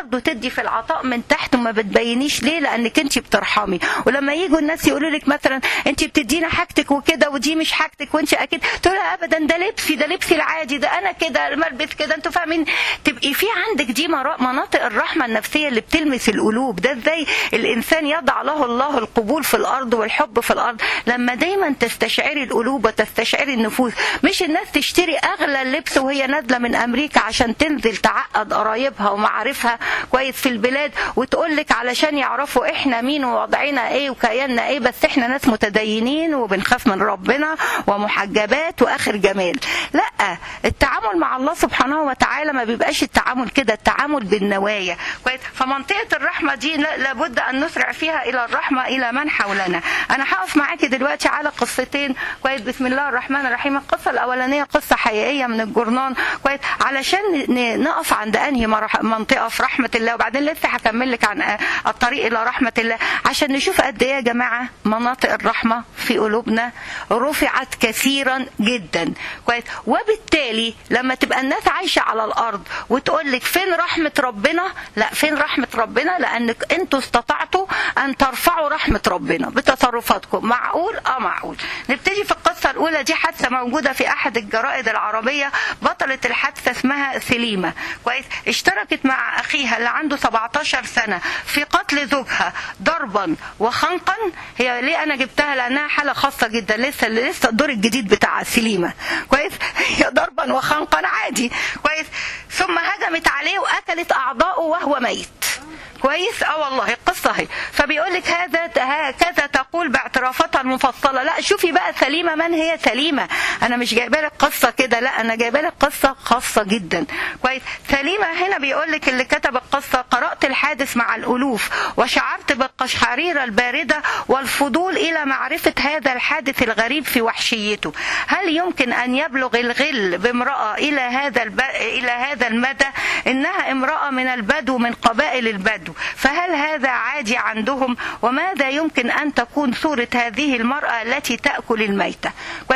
برضو تدي في العطاء من تحت وما بتبينيش ليه لانك انت بترحمي ولما يجوا الناس يقولوا لك مثلا انت بتدينا حاجتك وكده ودي مش حاجتك وانت اكيد تقول ابدا ده لبسي ده لبسي العادي ده انا كده ملبس كده انتوا فاهمين تبقي في عندك دي مناطق الرحمه النفسيه اللي بتلمس القلوب ده ازاي الانسان يضع له الله القبول في الارض والحب في الارض لما دايما تستشعري القلوب وتستشعري النفوس مش الناس تشتري اغلى اللبس وهي نازله من امريكا عشان تنزل تعقد قرايبها ومعارفها كويس في البلاد وتقول لك علشان يعرفوا احنا مين ووضعنا ايه وكياننا ايه بس احنا ناس متدينين وبنخاف من ربنا ومحجبات واخر جمال لا التعامل مع الله سبحانه وتعالى ما بيبقاش التعامل كده التعامل بالنوايا كويس فمنطقه الرحمه دي لابد ان نسرع فيها الى الرحمه الى من حولنا انا هقف معاكي دلوقتي على قصتين كويس بسم الله الرحمن الرحيم القصه الاولانيه قصه حقيقيه من الجورنان كويس علشان نقف عند انهي منطقه في رحمه الله وبعدين لسه هكمل لك عن الطريق الى رحمه الله عشان نشوف قد ايه يا جماعه مناطق الرحمه في قلوبنا رفعت كثيرا جدا كويس وبالتالي لما تبقى الناس عايشه على الارض وتقول لك فين رحمه ربنا لا فين رحمه ربنا لانك انتوا استطعتوا ان ترفعوا رحمه ربنا بتصرفاتكم معقول اه معقول نبتدي في القصه الاولى دي حادثه موجوده في احد الجرائد العربيه بطله الحادثه اسمها سليمه كويس اشتركت مع اخيها اللي عنده 17 سنه في قتل زوجها ضربا وخنقا هي ليه انا جبتها لانها حاله خاصه جدا لسه لسه الدور الجديد بتاع سليمه كويس هي ضربا وخنقا عادي كويس ثم هجمت عليه واكلت اعضائه وهو ميت كويس اه والله القصه اهي فبيقول لك هذا هكذا تقول باعترافاتها المفصله لا شوفي بقى سليمه من هي سليمه انا مش جايبه لك قصه كده لا انا جايبه لك قصه خاصه جدا كويس سليمه هنا بيقول لك اللي كتب القصه قرات الحادث مع الالوف وشعرت بالقشعريره البارده والفضول الى معرفه هذا الحادث الغريب في وحشيته هل يمكن ان يبلغ الغل بامراه الى هذا الب... الى هذا المدى انها امراه من البدو من قبائل البدو فهل هذا عادي عندهم وماذا يمكن أن تكون صورة هذه المرأة التي تأكل الميتة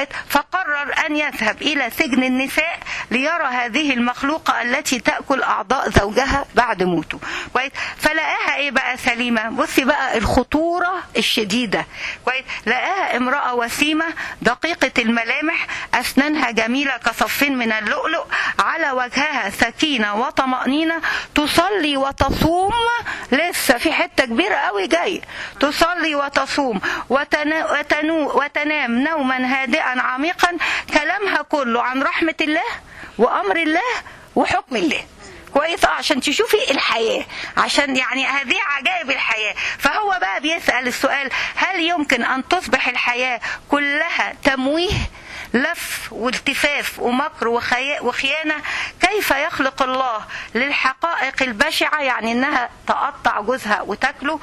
فقرر أن يذهب إلى سجن النساء ليرى هذه المخلوقة التي تأكل أعضاء زوجها بعد موته فلقاها إيه بقى سليمة بصي بقى الخطورة الشديدة لقاها امرأة وسيمة دقيقة الملامح أسنانها جميلة كصفين من اللؤلؤ على وجهها سكينة وطمأنينة تصلي وتصوم لسه في حته كبيره قوي جايه تصلي وتصوم وتنا وتنو وتنام نوما هادئا عميقا كلامها كله عن رحمه الله وامر الله وحكم الله كويس عشان تشوفي الحياة عشان يعني هذه عجائب الحياة فهو بقى بيسأل السؤال هل يمكن أن تصبح الحياة كلها تمويه لف والتفاف ومكر وخيانة كيف يخلق الله للحقائق البشعة يعني انها تقطع جوزها وتاكله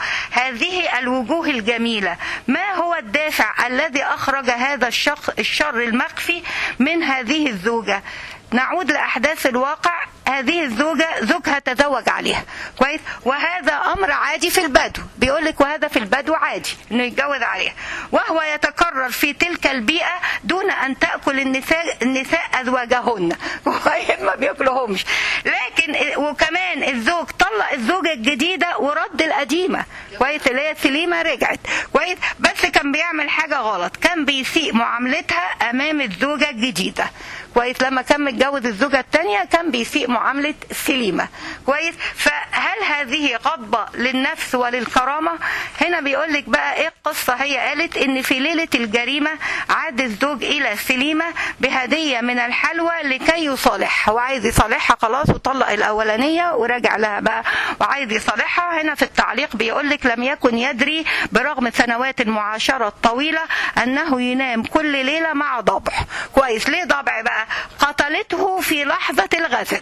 هذه الوجوه الجميلة ما هو الدافع الذي اخرج هذا الشخص الشر المخفي من هذه الزوجة نعود لأحداث الواقع هذه الزوجة زوجها تزوج عليها كويس وهذا أمر عادي في البدو بيقول لك وهذا في البدو عادي إنه يتجوز عليها وهو يتكرر في تلك البيئة دون أن تأكل النساء النساء أزواجهن كويس ما بياكلهمش لكن وكمان الزوج طلق الزوجة الجديدة ورد القديمة كويس اللي هي سليمة رجعت كويس بس كان بيعمل حاجة غلط كان بيسيء معاملتها أمام الزوجة الجديدة كويس لما كان متجوز الزوجة الثانية كان بيسيء معاملة سليمة كويس فهل هذه غضبة للنفس وللكرامة هنا بيقول لك بقى ايه القصة هي قالت ان في ليلة الجريمة عاد الزوج الى سليمة بهدية من الحلوى لكي يصالحها هو عايز يصالحها خلاص وطلق الاولانية ورجع لها بقى وعايز يصالحها هنا في التعليق بيقول لك لم يكن يدري برغم سنوات المعاشرة الطويلة انه ينام كل ليلة مع ضبع كويس ليه ضبع بقى قتلته في لحظة الغزل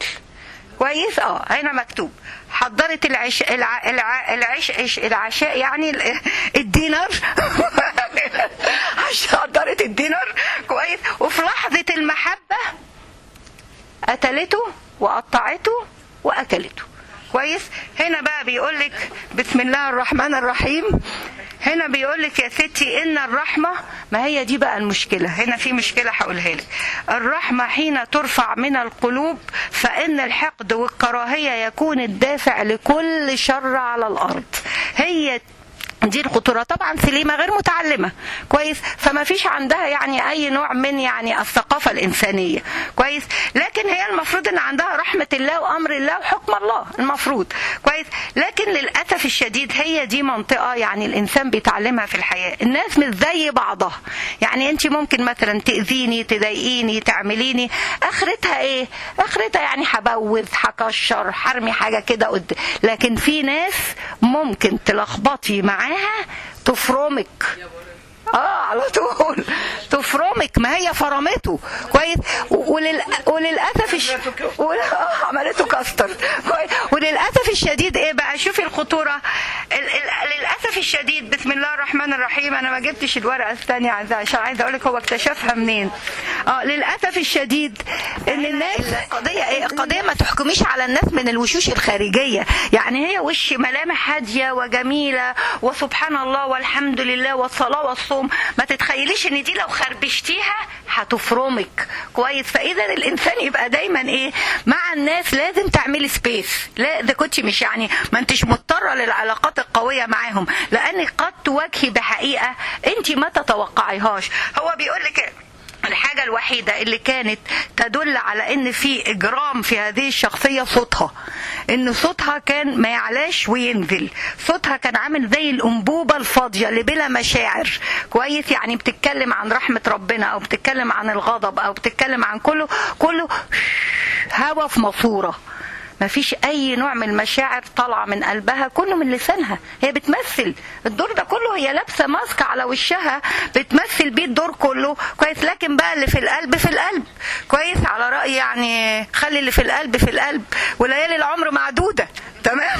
كويس اه هنا مكتوب حضرت العش... الع... الع... العش... العشاء يعني الدينر حضرت الدينر كويس وفي لحظة المحبة قتلته وقطعته وأكلته كويس هنا بقى بيقول لك بسم الله الرحمن الرحيم هنا بيقول لك يا ستي ان الرحمه ما هي دي بقى المشكله هنا في مشكله هقولها لك الرحمه حين ترفع من القلوب فان الحقد والكراهيه يكون الدافع لكل شر على الارض هي دي الخطوره طبعا سليمه غير متعلمه كويس فما فيش عندها يعني اي نوع من يعني الثقافه الانسانيه كويس لكن هي المفروض ان عندها رحمه الله وامر الله وحكم الله المفروض كويس لكن للاسف الشديد هي دي منطقه يعني الانسان بيتعلمها في الحياه الناس مش زي بعضها يعني انت ممكن مثلا تاذيني تضايقيني تعمليني اخرتها ايه اخرتها يعني هبوظ هكشر حرمي حاجه كده قد لكن في ناس ممكن تلخبطي معاها تفرمك اه على طول تفرمك ما هي فرمته كويس ولل... وللاسف الش... ول... آه عملته كاستر كويس وللاسف الشديد ايه بقى شوفي الخطوره ال... ال... للاسف الشديد بسم الله الرحمن الرحيم انا ما جبتش الورقه الثانيه عشان عايزه اقول لك هو اكتشفها منين اه للاسف الشديد ان الناس القضيه ايه القضيه ما تحكميش على الناس من الوشوش الخارجيه يعني هي وش ملامح هاديه وجميله وسبحان الله والحمد لله والصلاه والصوم ما تتخيليش ان دي لو خربشتيها هتفرمك كويس فاذا الانسان يبقى دايما ايه مع الناس لازم تعملي سبيس لا ده كنت مش يعني ما انتش مضطره للعلاقات القويه معاهم لانك قد تواجهي بحقيقه انت ما تتوقعيهاش هو بيقول لك الحاجة الوحيدة اللي كانت تدل على ان في اجرام في هذه الشخصية صوتها ان صوتها كان ما يعلاش وينزل صوتها كان عامل زي الانبوبة الفاضية اللي بلا مشاعر كويس يعني بتتكلم عن رحمة ربنا او بتتكلم عن الغضب او بتتكلم عن كله كله هوا في ماسورة ما فيش اي نوع من المشاعر طالعه من قلبها كله من لسانها هي بتمثل الدور ده كله هي لابسه ماسك على وشها بتمثل بيه الدور كله كويس لكن بقى اللي في القلب في القلب كويس على راي يعني خلي اللي في القلب في القلب وليالي العمر معدوده تمام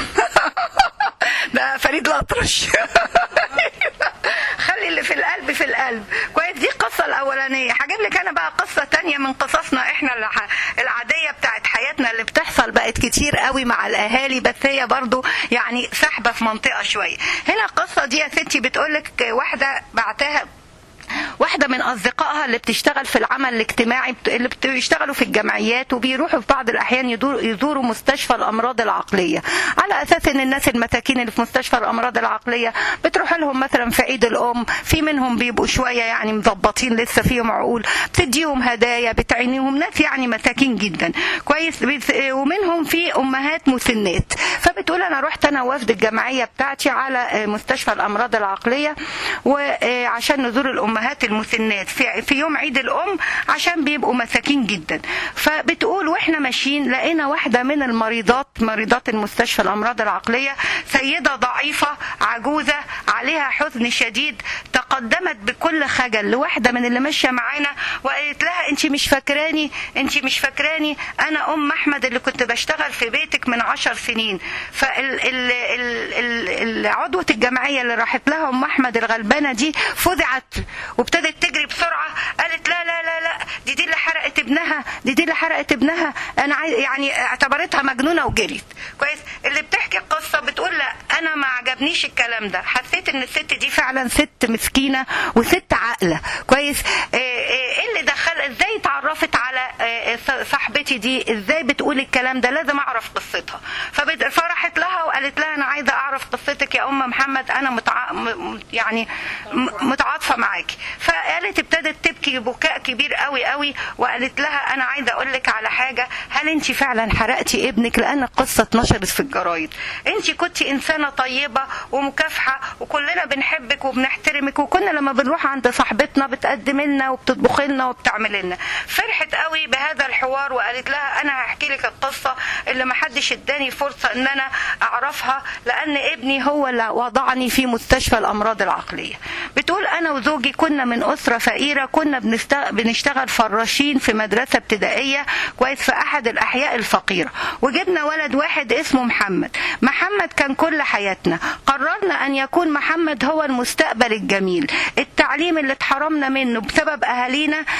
ده فريد الأطرش خلي اللي في القلب في القلب كويس دي القصة الأولانية هجيب لك أنا بقى قصة تانية من قصصنا إحنا العادية بتاعت حياتنا اللي بتحصل بقت كتير قوي مع الأهالي بس هي برضو يعني سحبة في منطقة شوية هنا القصة دي يا ستي بتقولك واحدة بعتها واحدة من أصدقائها اللي بتشتغل في العمل الاجتماعي اللي بيشتغلوا في الجمعيات وبيروحوا في بعض الأحيان يزوروا مستشفى الأمراض العقلية على أساس إن الناس المساكين اللي في مستشفى الأمراض العقلية بتروح لهم مثلا في عيد الأم في منهم بيبقوا شوية يعني مظبطين لسه فيهم عقول بتديهم هدايا بتعينيهم ناس يعني مساكين جدا كويس ومنهم في أمهات مسنات فبتقول أنا رحت أنا وفد الجمعية بتاعتي على مستشفى الأمراض العقلية وعشان نزور الأمهات الامهات المسنات في, في يوم عيد الام عشان بيبقوا مساكين جدا فبتقول واحنا ماشيين لقينا واحده من المريضات مريضات المستشفى الامراض العقليه سيده ضعيفه عجوزه عليها حزن شديد تقدمت بكل خجل لواحده من اللي ماشيه معانا وقالت لها انت مش فاكراني انت مش فاكراني انا ام احمد اللي كنت بشتغل في بيتك من عشر سنين فالعضوة الجمعيه اللي راحت لها ام احمد الغلبانه دي فزعت وابتدت تجري بسرعه قالت لا لا لا لا دي دي اللي حرقت ابنها دي دي اللي حرقت ابنها انا عايز يعني اعتبرتها مجنونه وجريت كويس اللي بتحكي القصه بتقول لا انا ما عجبنيش الكلام ده حسيت ان الست دي فعلا ست مسكينه وست عاقله كويس ايه اللي دخل ازاي اتعرفت على صاحبتي دي ازاي بتقول الكلام ده لازم اعرف قصتها فراحت لها وقالت لها انا عايزه اعرف قصتك يا ام محمد انا متع... يعني متعاطفه معاكي فقالت ابتدت تبكي بكاء كبير قوي قوي وقالت لها انا عايزه اقول لك على حاجه هل انت فعلا حرقتي ابنك لان القصه اتنشرت في الجرايد انت كنت انسانه طيبه ومكافحه وكلنا بنحبك وبنحترمك وكنا لما بنروح عند صاحبتنا بتقدم لنا وبتطبخ لنا وبتعمل لنا فرحت قوي بهذا الحوار وقالت لها انا هحكي لك القصه اللي ما حدش اداني فرصه ان انا اعرفها لان ابني هو اللي وضعني في مستشفى الامراض العقليه بتقول انا وزوجي كنا من اسره فقيره كنا بنشتغل فراشين في مدرسه ابتدائيه كويس في احد الاحياء الفقيره وجبنا ولد واحد اسمه محمد محمد كان كل حياتنا قررنا ان يكون محمد هو المستقبل الجميل التعليم اللي اتحرمنا منه بسبب اهالينا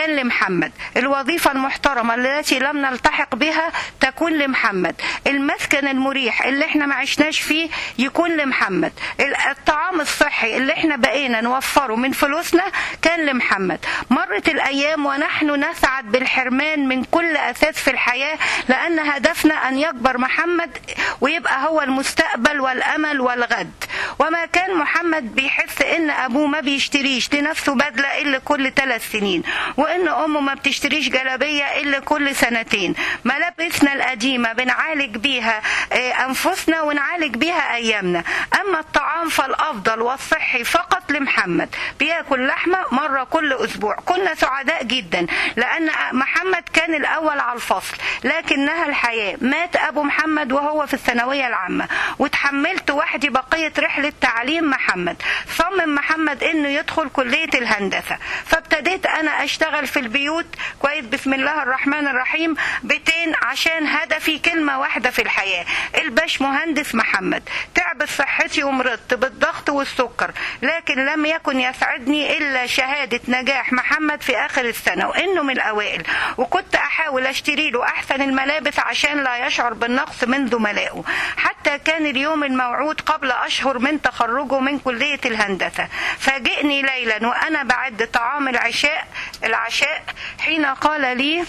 كان لمحمد الوظيفة المحترمة التي لم نلتحق بها تكون لمحمد المسكن المريح اللي احنا ما عشناش فيه يكون لمحمد الطعام الصحي اللي احنا بقينا نوفره من فلوسنا كان لمحمد مرت الأيام ونحن نسعد بالحرمان من كل أساس في الحياة لأن هدفنا أن يكبر محمد ويبقى هو المستقبل والأمل والغد وما كان محمد بيحس ان ابوه ما بيشتريش لنفسه بدله الا كل ثلاث سنين وان امه ما بتشتريش جلابيه الا كل سنتين ملابسنا القديمه بنعالج بيها انفسنا ونعالج بيها ايامنا اما الطعام فالافضل والصحي فقط لمحمد بياكل لحمه مره كل اسبوع كنا سعداء جدا لان محمد كان الاول على الفصل لكنها الحياه مات ابو محمد وهو في الثانويه العامه وتحملت وحدي بقيه رحله تعليم محمد صمم محمد انه يدخل كليه الهندسه فابتديت انا اشتغل في البيوت كويس بسم الله الرحمن الرحيم بيتين عشان هدفي كلمه واحده في الحياه الباش مهندس محمد تعبت صحتي ومرضت بالضغط والسكر لكن لم يكن يسعدني الا شهاده نجاح محمد في اخر السنه وانه من الاوائل وكنت احاول اشتري له احسن الملابس عشان لا يشعر بالنقص من زملائه حتى كان اليوم الموعود قبل اشهر من تخرجه من كليه الهندسه فاجئني ليلا وانا بعد طعام العشاء العشاء حين قال لي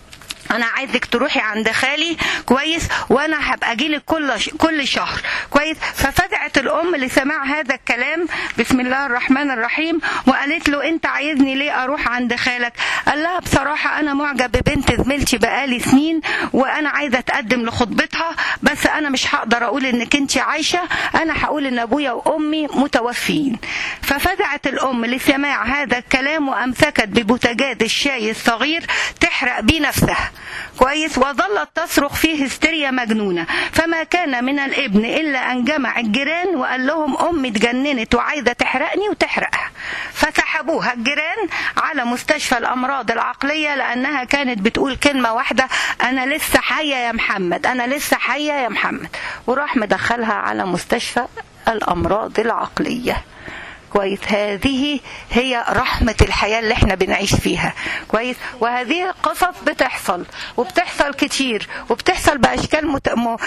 انا عايزك تروحي عند خالي كويس وانا هبقى اجيلك كل كل شهر كويس ففزعت الام لسماع هذا الكلام بسم الله الرحمن الرحيم وقالت له انت عايزني ليه اروح عند خالك قال لها بصراحه انا معجب ببنت زميلتي بقالي سنين وانا عايزه اتقدم لخطبتها بس انا مش هقدر اقول انك انت عايشه انا هقول ان ابويا وامي متوفيين ففزعت الام لسماع هذا الكلام وامسكت ببوتجاز الشاي الصغير تحرق بيه نفسها كويس وظلت تصرخ فيه هستيريا مجنونه فما كان من الابن الا ان جمع الجيران وقال لهم امي اتجننت وعايزه تحرقني وتحرقها فسحبوها الجيران على مستشفى الامراض العقليه لانها كانت بتقول كلمه واحده انا لسه حيه يا محمد انا لسه حيه يا محمد وراح مدخلها على مستشفى الامراض العقليه كويس هذه هي رحمة الحياة اللي احنا بنعيش فيها كويس وهذه القصص بتحصل وبتحصل كتير وبتحصل بأشكال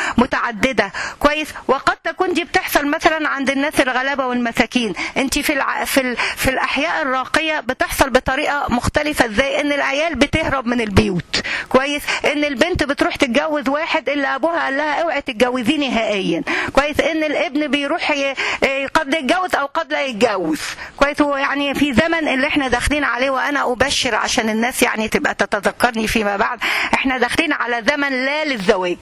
متعددة كويس وقد تكون دي بتحصل مثلا عند الناس الغلابة والمساكين انت في الع... في, ال... في الأحياء الراقية بتحصل بطريقة مختلفة ازاي ان العيال بتهرب من البيوت كويس ان البنت بتروح تتجوز واحد اللي ابوها قال لها اوعي تتجوزيه نهائيا كويس ان الابن بيروح ي... قد يتجوز او قد لا يتجوز يتجوز كويس هو يعني في زمن اللي احنا داخلين عليه وانا ابشر عشان الناس يعني تبقى تتذكرني فيما بعد احنا داخلين على زمن لا للزواج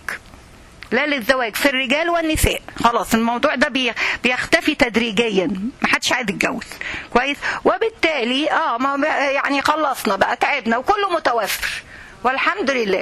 لا للزواج في الرجال والنساء خلاص الموضوع ده بيختفي تدريجيا ما حدش عايز يتجوز كويس وبالتالي اه ما يعني خلصنا بقى تعبنا وكله متوفر والحمد لله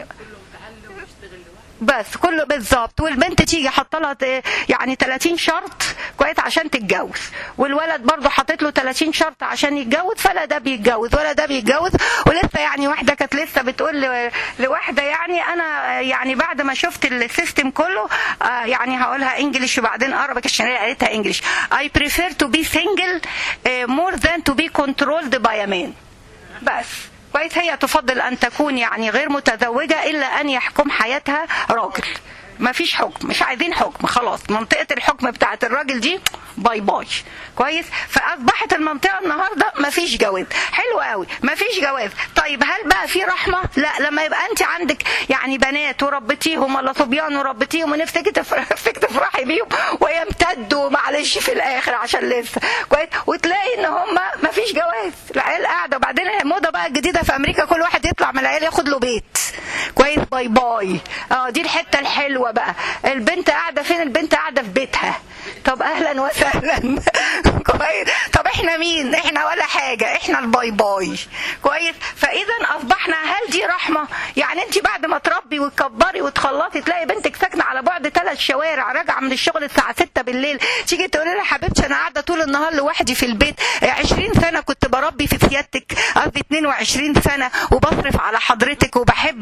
بس كله بالظبط والبنت تيجي حاطه لها يعني 30 شرط كويس عشان تتجوز والولد برضه حاطط له 30 شرط عشان يتجوز فلا ده بيتجوز ولا ده بيتجوز ولسه يعني واحده كانت لسه بتقول لواحده يعني انا يعني بعد ما شفت السيستم كله آه يعني هقولها انجلش وبعدين اربك عشان هي قالتها انجلش I prefer to be single uh, more than to be controlled by a man بس كويس هي تفضل ان تكون يعني غير متزوجه الا ان يحكم حياتها راجل ما فيش حكم مش عايزين حكم خلاص منطقة الحكم بتاعت الراجل دي باي باي كويس فأصبحت المنطقة النهاردة ما فيش جواز حلو قوي ما فيش جواز طيب هل بقى في رحمة لا لما يبقى أنت عندك يعني بنات وربيتيهم ولا صبيان وربيتيهم ونفسك نفسك تفرحي بيهم ويمتدوا معلش في الآخر عشان لسه كويس وتلاقي إن هم ما فيش جواز العيال قاعدة وبعدين الموضة بقى الجديدة في أمريكا كل واحد يطلع من العيال ياخد له بيت كويس باي باي اه دي الحتة الحلوة بقى البنت قاعده فين البنت قاعده في بيتها طب اهلا وسهلا كويس طب احنا مين احنا ولا حاجه احنا الباي باي كويس فاذا اصبحنا هل دي رحمه يعني انت بعد ما تربي وتكبري وتخلصي تلاقي بنتك ساكنه على بعد ثلاث شوارع راجعه من الشغل الساعه 6 بالليل تيجي تقولي لها حبيبتي انا قاعده طول النهار لوحدي في البيت 20 سنه كنت بربي في سيادتك قصدي 22 سنه وبصرف على حضرتك وبحبك وبحب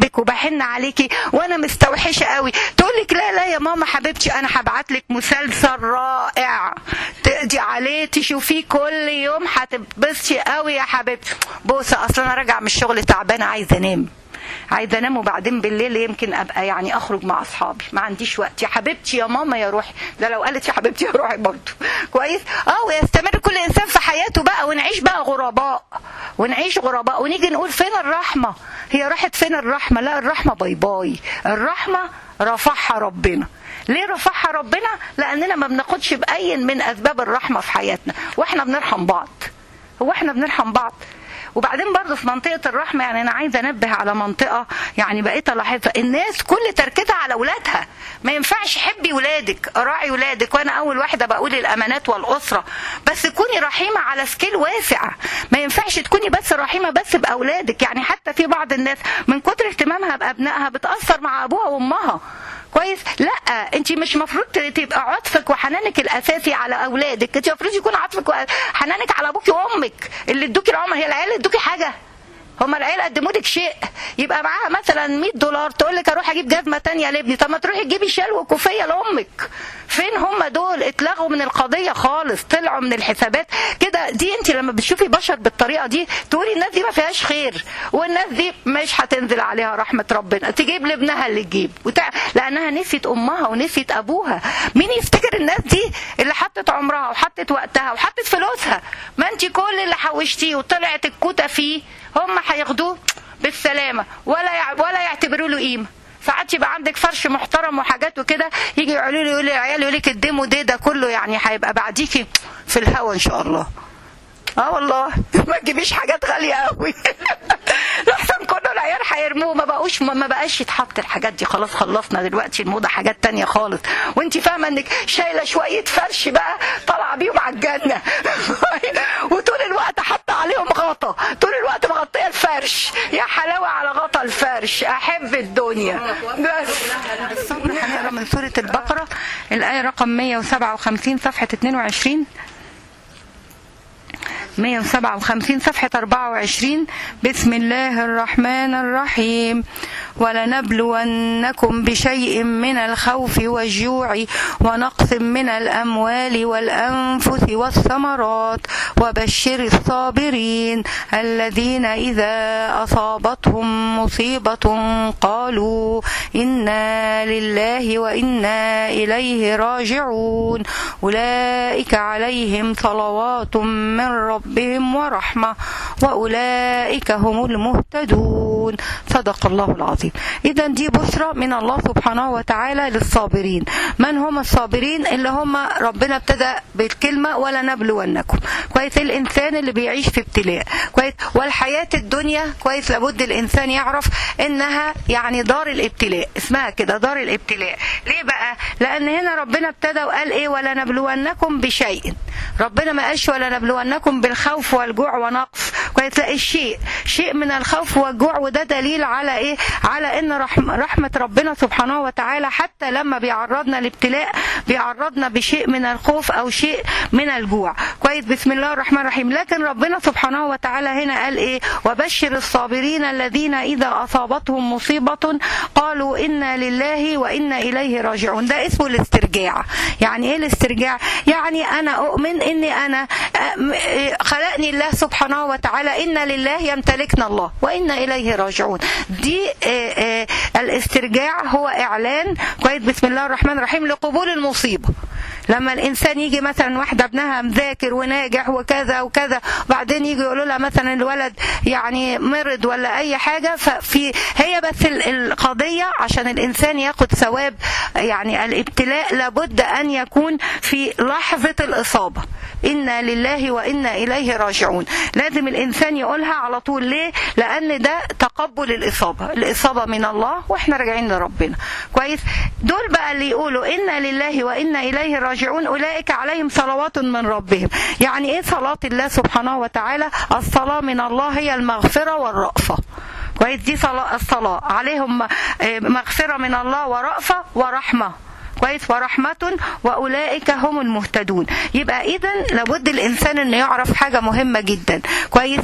بحن عليكي وانا مستوحشه قوي تقول لك لا لا يا ماما حبيبتي انا هبعت لك مسلسل رائع تقضي عليه تشوفيه كل يوم هتتبسطي قوي يا حبيبتي بص اصلا انا راجعه من الشغل تعبانه عايزه انام عايزه انام وبعدين بالليل يمكن ابقى يعني اخرج مع اصحابي ما عنديش وقت يا حبيبتي يا ماما يا روحي ده لو قالت يا حبيبتي يا روحي برضه كويس اه ويستمر كل انسان في حياته بقى ونعيش بقى غرباء ونعيش غرباء ونيجي نقول فين الرحمه هي راحت فين الرحمه لا الرحمه باي باي الرحمه رفعها ربنا ليه رفعها ربنا لاننا ما بناخدش باي من اسباب الرحمه في حياتنا واحنا بنرحم بعض هو احنا بنرحم بعض وبعدين برضه في منطقه الرحمه يعني انا عايزه انبه على منطقه يعني بقيت الاحظها الناس كل تركيزها على اولادها ما ينفعش حبي ولادك راعي ولادك وانا اول واحده بقول الامانات والاسره بس كوني رحيمه على سكيل واسع ما ينفعش تكوني بس رحيمه بس باولادك يعني حتى في بعض الناس من كتر اهتمامها بابنائها بتاثر مع ابوها وامها كويس لا انت مش مفروض تبقى عطفك وحنانك الاساسي على اولادك انت المفروض يكون عطفك وحنانك على ابوكي وامك اللي ادوكي العمر هي العيال ادوكي حاجه هما العيال قدموا لك شيء يبقى معاها مثلا 100 دولار تقول لك اروح اجيب جزمه تانية لابني طب ما تروحي تجيبي شال وكوفيه لامك فين هم دول اتلغوا من القضيه خالص طلعوا من الحسابات كده دي انت لما بتشوفي بشر بالطريقه دي تقولي الناس دي ما فيهاش خير والناس دي مش هتنزل عليها رحمه ربنا تجيب لابنها اللي تجيب وتع... لانها نسيت امها ونسيت ابوها مين يفتكر الناس دي اللي حطت عمرها وحطت وقتها وحطت فلوسها ما انت كل اللي حوشتيه وطلعت الكوته فيه هم هياخدوه بالسلامه ولا يع... ولا يعتبروا له قيمه ساعات يبقى عندك فرش محترم وحاجات وكده يجي يقولوا لي يقول لي العيال يقول لك الديمو ده ده كله يعني هيبقى بعديكي في الهوا ان شاء الله اه والله ما تجيبيش حاجات غاليه قوي لحسن كله العيال هيرموه ما بقوش ما بقاش يتحط الحاجات دي خلاص خلصنا دلوقتي الموضه حاجات تانية خالص وانت فاهمه انك شايله شويه فرش بقى طالعه بيهم على الجنه وطول الوقت حاطه عليهم غطا طول الوقت مغطيه الفرش يا حلاوه على غطا الفرش احب الدنيا بس الصبر هنقرا من سوره البقره الايه رقم 157 صفحه 22 157 صفحة 24 بسم الله الرحمن الرحيم ولنبلونكم بشيء من الخوف والجوع ونقص من الأموال والأنفس والثمرات وبشر الصابرين الذين إذا أصابتهم مصيبة قالوا إنا لله وإنا إليه راجعون أولئك عليهم صلوات من ربهم ورحمة وأولئك هم المهتدون صدق الله العظيم إذا دي بشرى من الله سبحانه وتعالى للصابرين من هم الصابرين اللي هم ربنا ابتدى بالكلمة ولا نبلونكم كويس الإنسان اللي بيعيش في ابتلاء كويس والحياة الدنيا كويس لابد الإنسان يعرف إنها يعني دار الابتلاء اسمها كده دار الابتلاء ليه بقى لأن هنا ربنا ابتدى وقال إيه ولا نبلونكم بشيء ربنا ما قالش ولا نبلونكم بالخوف والجوع ونقص كويس لا الشيء شيء من الخوف والجوع وده دليل على ايه على ان رحمة, رحمة ربنا سبحانه وتعالى حتى لما بيعرضنا لابتلاء بيعرضنا بشيء من الخوف او شيء من الجوع كويس بسم الله الرحمن الرحيم لكن ربنا سبحانه وتعالى هنا قال ايه وبشر الصابرين الذين اذا اصابتهم مصيبة قالوا انا لله وانا اليه راجعون ده اسمه الاسترجاع يعني ايه الاسترجاع يعني انا اؤمن اني انا خلقني الله سبحانه وتعالى إن لله يمتلكنا الله وإنا إليه راجعون دي الاسترجاع هو إعلان كويس بسم الله الرحمن الرحيم لقبول المصيبة لما الانسان يجي مثلا واحده ابنها مذاكر وناجح وكذا وكذا وبعدين يجي يقولوا لها مثلا الولد يعني مرض ولا اي حاجه ففي هي بس القضيه عشان الانسان ياخد ثواب يعني الابتلاء لابد ان يكون في لحظه الاصابه انا لله وانا اليه راجعون لازم الانسان يقولها على طول ليه لان ده تقبل الاصابه الاصابه من الله واحنا راجعين لربنا كويس دول بقى اللي يقولوا انا لله وانا اليه راجعون اولئك عليهم صلوات من ربهم يعني ايه صلاه الله سبحانه وتعالى الصلاه من الله هي المغفره والرأفه كويس دي صلاة الصلاة عليهم مغفرة من الله ورأفة ورحمة كويس ورحمة وأولئك هم المهتدون يبقى إذا لابد الإنسان إنه يعرف حاجة مهمة جدا كويس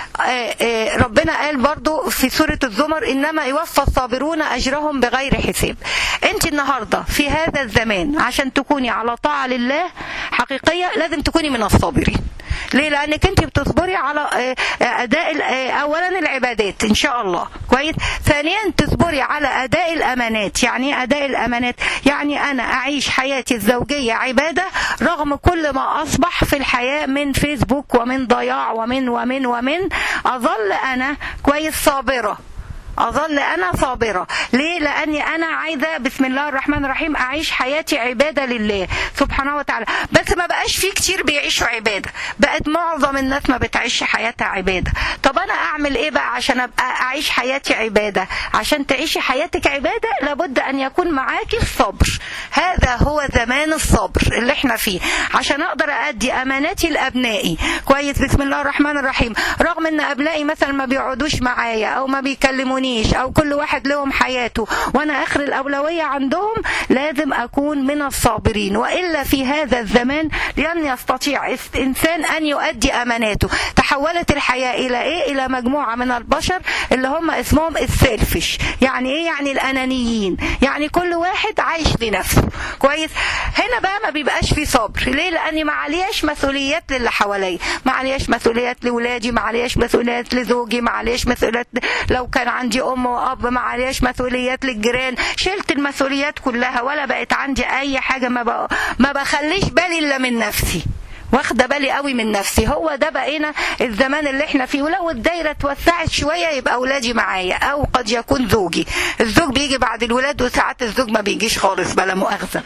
آه آه ربنا قال برضو في سورة الزمر إنما يوفى الصابرون أجرهم بغير حساب أنت النهاردة في هذا الزمان عشان تكوني على طاعة لله حقيقية لازم تكوني من الصابرين ليه لانك انت بتصبري على اداء اولا العبادات ان شاء الله كويس ثانيا تصبري على اداء الامانات يعني اداء الامانات يعني انا اعيش حياتي الزوجيه عباده رغم كل ما اصبح في الحياه من فيسبوك ومن ضياع ومن ومن ومن اظل انا كويس صابره أظل أنا صابرة ليه لأني أنا عايزة بسم الله الرحمن الرحيم أعيش حياتي عبادة لله سبحانه وتعالى بس ما بقاش في كتير بيعيشوا عبادة بقت معظم الناس ما بتعيش حياتها عبادة طب أنا أعمل إيه بقى عشان أبقى أعيش حياتي عبادة عشان تعيشي حياتك عبادة لابد أن يكون معاكي الصبر هذا هو زمان الصبر اللي احنا فيه عشان أقدر أدي أماناتي لأبنائي كويس بسم الله الرحمن الرحيم رغم أن أبنائي مثلا ما بيقعدوش معايا أو ما بيكلموني يهمنيش او كل واحد لهم حياته وانا اخر الاولويه عندهم لازم اكون من الصابرين والا في هذا الزمان لن يستطيع انسان ان يؤدي اماناته تحولت الحياه الى ايه الى مجموعه من البشر اللي هم اسمهم السيلفش يعني ايه يعني الانانيين يعني كل واحد عايش لنفسه كويس هنا بقى ما بيبقاش في صبر ليه لاني ما علياش مسؤوليات للي حواليا ما علياش مسؤوليات لاولادي ما علياش مسؤوليات لزوجي ما عليش مسؤوليات لو كان عندي ام واب ما عليش مسؤوليات للجيران شلت المسؤوليات كلها ولا بقت عندي اي حاجه ما بق... ما بخليش بالي الا من نفسي واخده بالي قوي من نفسي هو ده بقينا الزمان اللي احنا فيه ولو الدايره اتوسعت شويه يبقى اولادي معايا او قد يكون زوجي الزوج بيجي بعد الولاد وساعات الزوج ما بيجيش خالص بلا مؤاخذه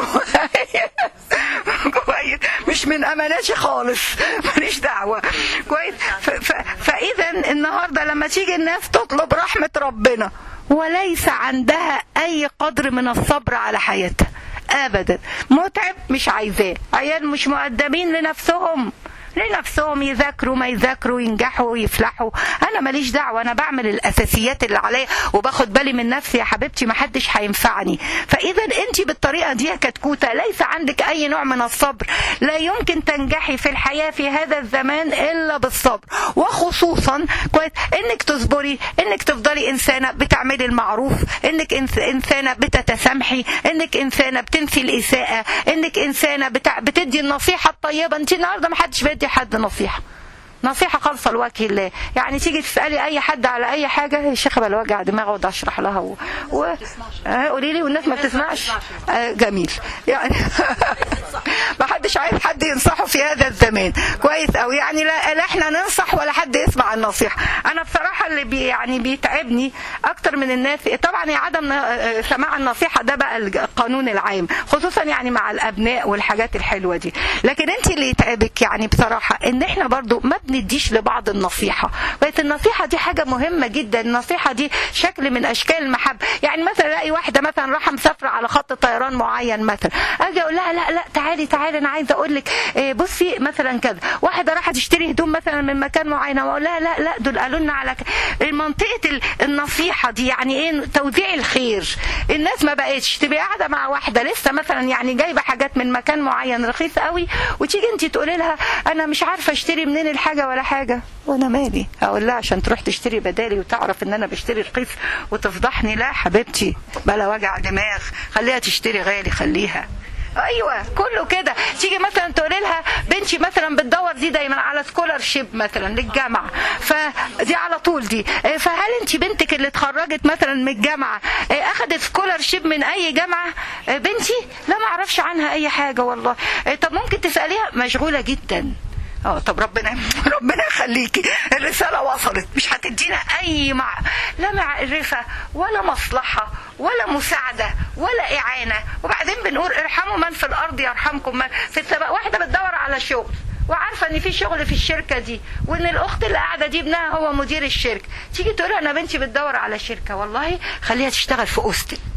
كويس مش من اماناتي خالص ماليش دعوه كويس فاذا النهارده لما تيجي الناس تطلب رحمه ربنا وليس عندها اي قدر من الصبر على حياتها ابدا متعب مش عايزاه عيال مش مقدمين لنفسهم لنفسهم يذاكروا ما يذاكروا ينجحوا يفلحوا انا ماليش دعوه انا بعمل الاساسيات اللي عليا وباخد بالي من نفسي يا حبيبتي ما حدش هينفعني فاذا انت بالطريقه دي يا كتكوته ليس عندك اي نوع من الصبر لا يمكن تنجحي في الحياه في هذا الزمان الا بالصبر وخصوصا كويس انك تصبري انك تفضلي انسانه بتعملي المعروف انك انسانه بتتسامحي انك انسانه بتنفي الاساءه انك انسانه بتع... بتدي النصيحه الطيبه انت النهارده ما حدش بيدي حد نصيحه نصيحه خالصه لوجه الله يعني تيجي تسالي اي حد على اي حاجه يا شيخه بلا وجع دماغ اقعد اشرح لها و... و... آه قولي لي والناس ما بتسمعش آه جميل يعني ما حدش عايز حد ينصحه في هذا الزمان كويس او يعني لا, لا احنا ننصح ولا حد يسمع النصيحه انا بصراحه اللي بي يعني بيتعبني اكتر من الناس طبعا يا عدم سماع النصيحه ده بقى القانون العام خصوصا يعني مع الابناء والحاجات الحلوه دي لكن انت اللي يتعبك يعني بصراحه ان احنا برضو ما بنديش لبعض النصيحه بقت النصيحه دي حاجه مهمه جدا النصيحه دي شكل من اشكال المحبه يعني مثلا الاقي واحده مثلا رايحه مسافره على خط طيران معين مثلا اجي اقول لها لا لا تعالي تعالي انا عايزه اقول لك بصي مثلا كذا واحده رايحه تشتري هدوم مثلا من مكان معين واقول لها لا لا دول قالوا لنا على منطقه النصيحه دي يعني ايه توزيع الخير الناس ما بقتش تبقى قاعده مع واحده لسه مثلا يعني جايبه حاجات من مكان معين رخيص قوي وتيجي انت تقولي لها انا مش عارفه اشتري منين الحاجه ولا حاجه وانا مالي هقول لها عشان تروح تشتري بدالي وتعرف ان انا بشتري رخيص وتفضحني لا حبيبتي بلا وجع دماغ خليها تشتري غالي خليها ايوه كله كده تيجي مثلا تقولي لها بنتي مثلا بتدور دي دايما على سكولر شيب مثلا للجامعه فدي على طول دي فهل انت بنتك اللي اتخرجت مثلا من الجامعه اخذت سكولر شيب من اي جامعه بنتي لا ما اعرفش عنها اي حاجه والله طب ممكن تساليها مشغوله جدا اه طب ربنا ربنا يخليكي الرساله وصلت مش هتدينا اي مع لا معرفه ولا مصلحه ولا مساعده ولا اعانه وبعدين بنقول ارحموا من في الارض يرحمكم من في السماء واحده بتدور على شغل وعارفه ان في شغل في الشركه دي وان الاخت اللي قاعده دي ابنها هو مدير الشركه تيجي تقول انا بنتي بتدور على شركه والله خليها تشتغل في اوستن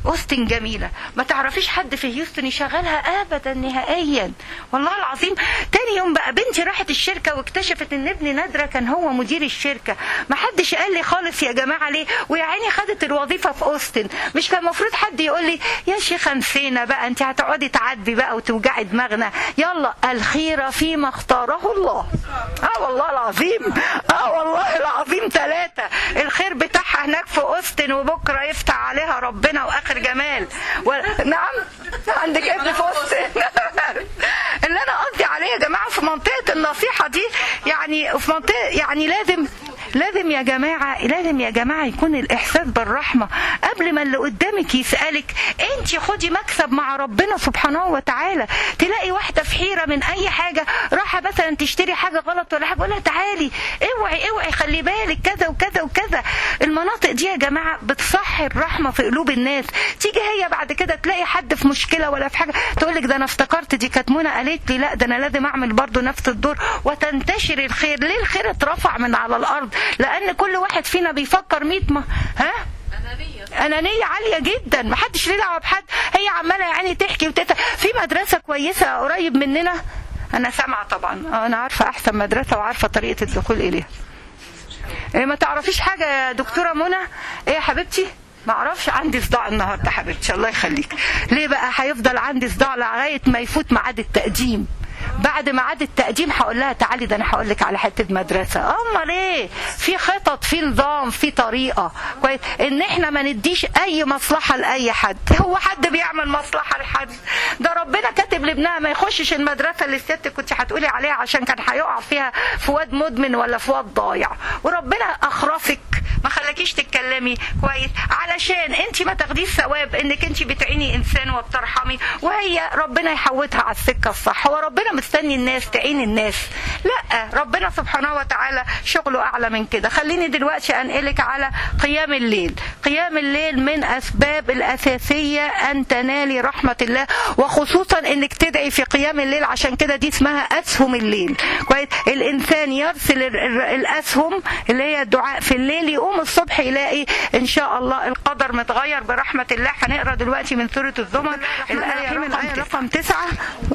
اوستن جميله ما تعرفيش حد في هيوستن يشغلها ابدا نهائيا والله العظيم تاني يوم بقى بنتي راحت الشركه واكتشفت ان ابن نادره كان هو مدير الشركه ما حدش قال لي خالص يا جماعه ليه ويا عيني خدت الوظيفه في اوستن مش كان المفروض حد يقول لي يا شيخه نسينا بقى انت هتقعدي تعدي بقى وتوجعي دماغنا يلا الخيره فيما اختاره الله اه والله العظيم اه والله العظيم ثلاثه الخير بتاعها هناك في اوستن وبكره يفتح عليها ربنا واخر جمال و... نعم عندك ابن في اوستن اللي انا قصدي عليه يا جماعه في منطقه النصيحه دي يعني في منطقه يعني لازم لازم يا جماعة لازم يا جماعة يكون الإحساس بالرحمة قبل ما اللي قدامك يسألك أنت خدي مكسب مع ربنا سبحانه وتعالى تلاقي واحدة في حيرة من أي حاجة راحة مثلا تشتري حاجة غلط ولا حاجة قولها تعالي اوعي اوعي خلي بالك كذا وكذا وكذا المناطق دي يا جماعة بتصحي الرحمة في قلوب الناس تيجي هي بعد كده تلاقي حد في مشكلة ولا في حاجة تقول لك ده أنا افتكرت دي كانت منى قالت لي لا ده أنا لازم أعمل برضو نفس الدور وتنتشر الخير ليه الخير اترفع من على الأرض لان كل واحد فينا بيفكر 100 ما ها أنانية عالية جدا محدش ليه دعوة بحد هي عمالة يعني تحكي وتت... في مدرسة كويسة قريب مننا أنا سامعة طبعا أنا عارفة أحسن مدرسة وعارفة طريقة الدخول إليها إيه ما تعرفيش حاجة يا دكتورة منى إيه يا حبيبتي ما اعرفش عندي صداع النهارده حبيبتي الله يخليك ليه بقى هيفضل عندي صداع لغايه ما يفوت ميعاد التقديم بعد ميعاد التقديم هقول لها تعالي ده انا هقول لك على حته مدرسه امال ايه في خطط في نظام في طريقه كويس ان احنا ما نديش اي مصلحه لاي حد هو حد بيعمل مصلحه لحد ده ربنا كاتب لابنها ما يخشش المدرسه اللي الست كنت هتقولي عليها عشان كان هيقع فيها في واد مدمن ولا في واد ضايع وربنا اخرسك ما خلاكيش تتكلمي كويس علشان انت ما تاخديش ثواب انك انت بتعيني انسان وبترحمي وهي ربنا يحوتها على السكه الصح هو ربنا مستني الناس تعين الناس لا ربنا سبحانه وتعالى شغله اعلى من كده خليني دلوقتي انقلك على قيام الليل قيام الليل من اسباب الاساسيه ان تنالي رحمه الله وخصوصا انك تدعي في قيام الليل عشان كده دي اسمها اسهم الليل كويس الانسان يرسل الاسهم اللي هي الدعاء في الليل يقوم الصبح يلاقي ان شاء الله القدر متغير برحمه الله هنقرا دلوقتي من سوره الزمر الايه رقم, رقم تسعة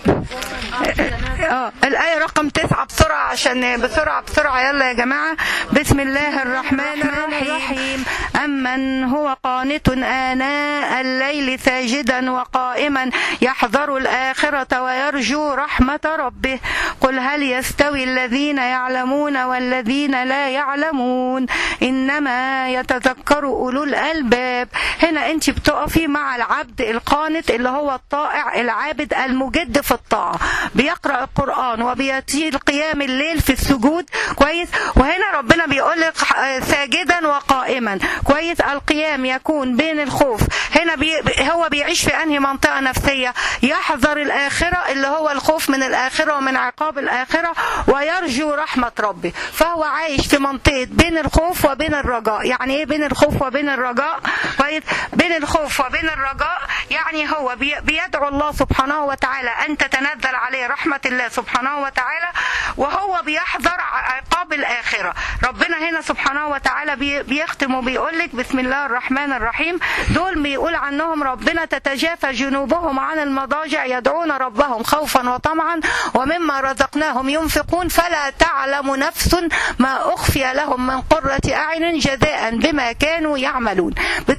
اه الآية رقم تسعة بسرعة عشان بسرعة بسرعة يلا يا جماعة بسم الله الرحمن الرحيم أمن هو قانت آناء الليل ساجدا وقائما يحذر الآخرة ويرجو رحمة ربه قل هل يستوي الذين يعلمون والذين لا يعلمون إنما يتذكر أولو الألباب هنا أنت بتقفي مع العبد القانت اللي هو الطائع العابد المجد في الطاعة بيقرأ القرآن وبيطيل قيام الليل في السجود كويس وهنا ربنا بيقول لك ساجدا وقائما كويس القيام يكون بين الخوف هنا بي هو بيعيش في انهي منطقة نفسية يحذر الآخرة اللي هو الخوف من الآخرة ومن عقاب الآخرة ويرجو رحمة ربه فهو عايش في منطقة بين الخوف وبين الرجاء يعني ايه بين الخوف وبين الرجاء كويس بين الخوف وبين الرجاء يعني هو بي بيدعو الله سبحانه وتعالى أن تتنزل عليه رحمة الله سبحانه وتعالى وهو بيحذر عقاب الآخرة ربنا هنا سبحانه وتعالى بيختم وبيقول لك بسم الله الرحمن الرحيم دول بيقول عنهم ربنا تتجافى جنوبهم عن المضاجع يدعون ربهم خوفا وطمعا ومما رزقناهم ينفقون فلا تعلم نفس ما أخفي لهم من قرة أعين جزاء بما كانوا يعملون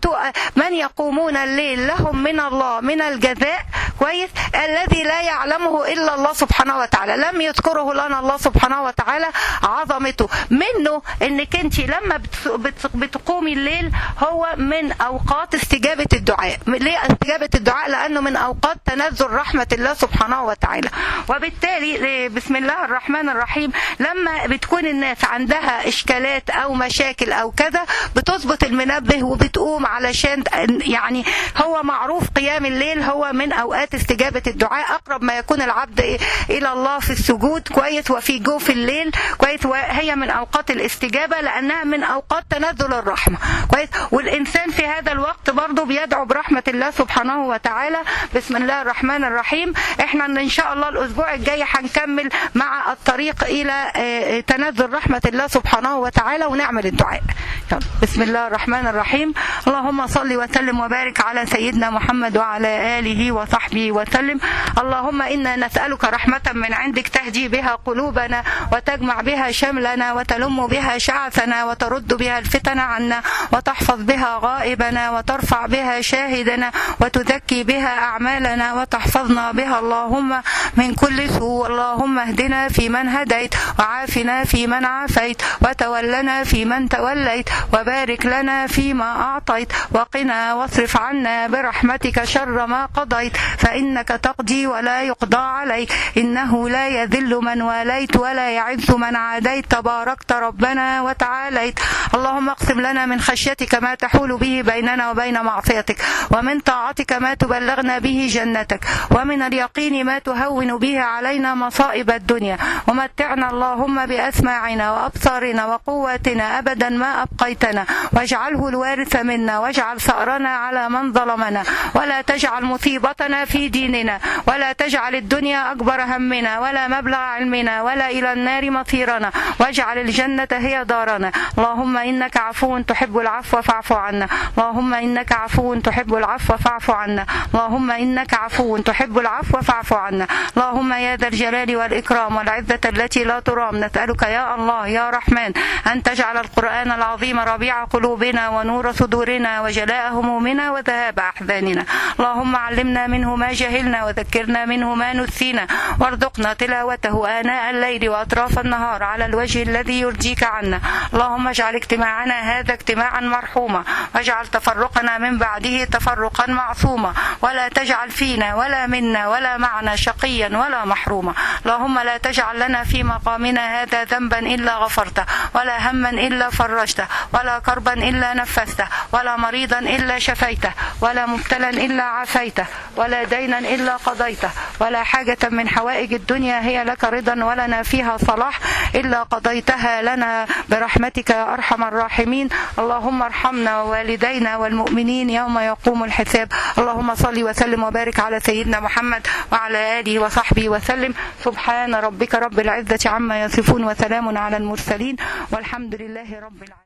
من يقومون الليل لهم من الله من الجزاء كويس الذي لا يعلمه إلا الله سبحانه وتعالى لم يذكره لنا الله سبحانه وتعالى عظمته منه انك انت لما بتقومي الليل هو من اوقات استجابة الدعاء ليه استجابة الدعاء لانه من اوقات تنزل رحمة الله سبحانه وتعالى وبالتالي بسم الله الرحمن الرحيم لما بتكون الناس عندها اشكالات او مشاكل او كذا بتظبط المنبه وبتقوم علشان يعني هو معروف قيام الليل هو من اوقات استجابة الدعاء اقرب ما يكون العبد الى الله في السجود كويس وفي جوف الليل كويس وهي من اوقات الاستجابه لانها من اوقات تنزل الرحمه كويس والانسان في هذا الوقت برضه بيدعو برحمه الله سبحانه وتعالى بسم الله الرحمن الرحيم احنا ان شاء الله الاسبوع الجاي هنكمل مع الطريق الى تنزل رحمه الله سبحانه وتعالى ونعمل الدعاء يلا بسم الله الرحمن الرحيم اللهم اللهم صل وسلم وبارك على سيدنا محمد وعلى آله وصحبه وسلم اللهم إنا نسألك رحمة من عندك تهدي بها قلوبنا وتجمع بها شملنا وتلم بها شعثنا وترد بها الفتن عنا وتحفظ بها غائبنا وترفع بها شاهدنا وتزكي بها أعمالنا وتحفظنا بها اللهم من كل سوء اللهم اهدنا في من هديت وعافنا في من عافيت وتولنا في من توليت وبارك لنا فيما أعطيت وقنا واصرف عنا برحمتك شر ما قضيت فإنك تقضي ولا يقضى عليك إنه لا يذل من واليت ولا يعز من عاديت تباركت ربنا وتعاليت اللهم اقسم لنا من خشيتك ما تحول به بيننا وبين معصيتك ومن طاعتك ما تبلغنا به جنتك ومن اليقين ما تهون به علينا مصائب الدنيا ومتعنا اللهم بأسماعنا وأبصارنا وقواتنا أبدا ما أبقيتنا واجعله الوارث منا واجعل ثأرنا على من ظلمنا ولا تجعل مصيبتنا في ديننا ولا تجعل الدنيا أكبر همنا ولا مبلغ علمنا ولا إلى النار مصيرنا واجعل الجنة هي دارنا اللهم إنك عفو تحب العفو فاعف عنا اللهم إنك عفو تحب العفو فاعف عنا اللهم إنك عفو تحب العفو فاعف عنا اللهم يا ذا الجلال والإكرام والعزة التي لا ترام نسألك يا الله يا رحمن أن تجعل القرآن العظيم ربيع قلوبنا ونور صدورنا وجلاء همومنا وذهاب أحزاننا اللهم علمنا منه ما جهلنا وذكرنا منه ما نسينا وارزقنا تلاوته آناء الليل وأطراف النهار على الوجه الذي يرجيك عنا اللهم اجعل اجتماعنا هذا اجتماعا مرحوما واجعل تفرقنا من بعده تفرقا معصوما ولا تجعل فينا ولا منا ولا معنا شقيا ولا محروما اللهم لا تجعل لنا في مقامنا هذا ذنبا إلا غفرته ولا هما إلا فرجته ولا كربا إلا نفسته ولا مريضا إلا شفيته ولا مبتلا إلا عافيته ولا دينا إلا قضيته ولا حاجة من حوائج الدنيا هي لك رضا ولنا فيها صلاح إلا قضيتها لنا برحمتك يا أرحم الراحمين اللهم ارحمنا ووالدينا والمؤمنين يوم يقوم الحساب اللهم صل وسلم وبارك على سيدنا محمد وعلى آله وصحبه وسلم سبحان ربك رب العزة عما يصفون وسلام على المرسلين والحمد لله رب العالمين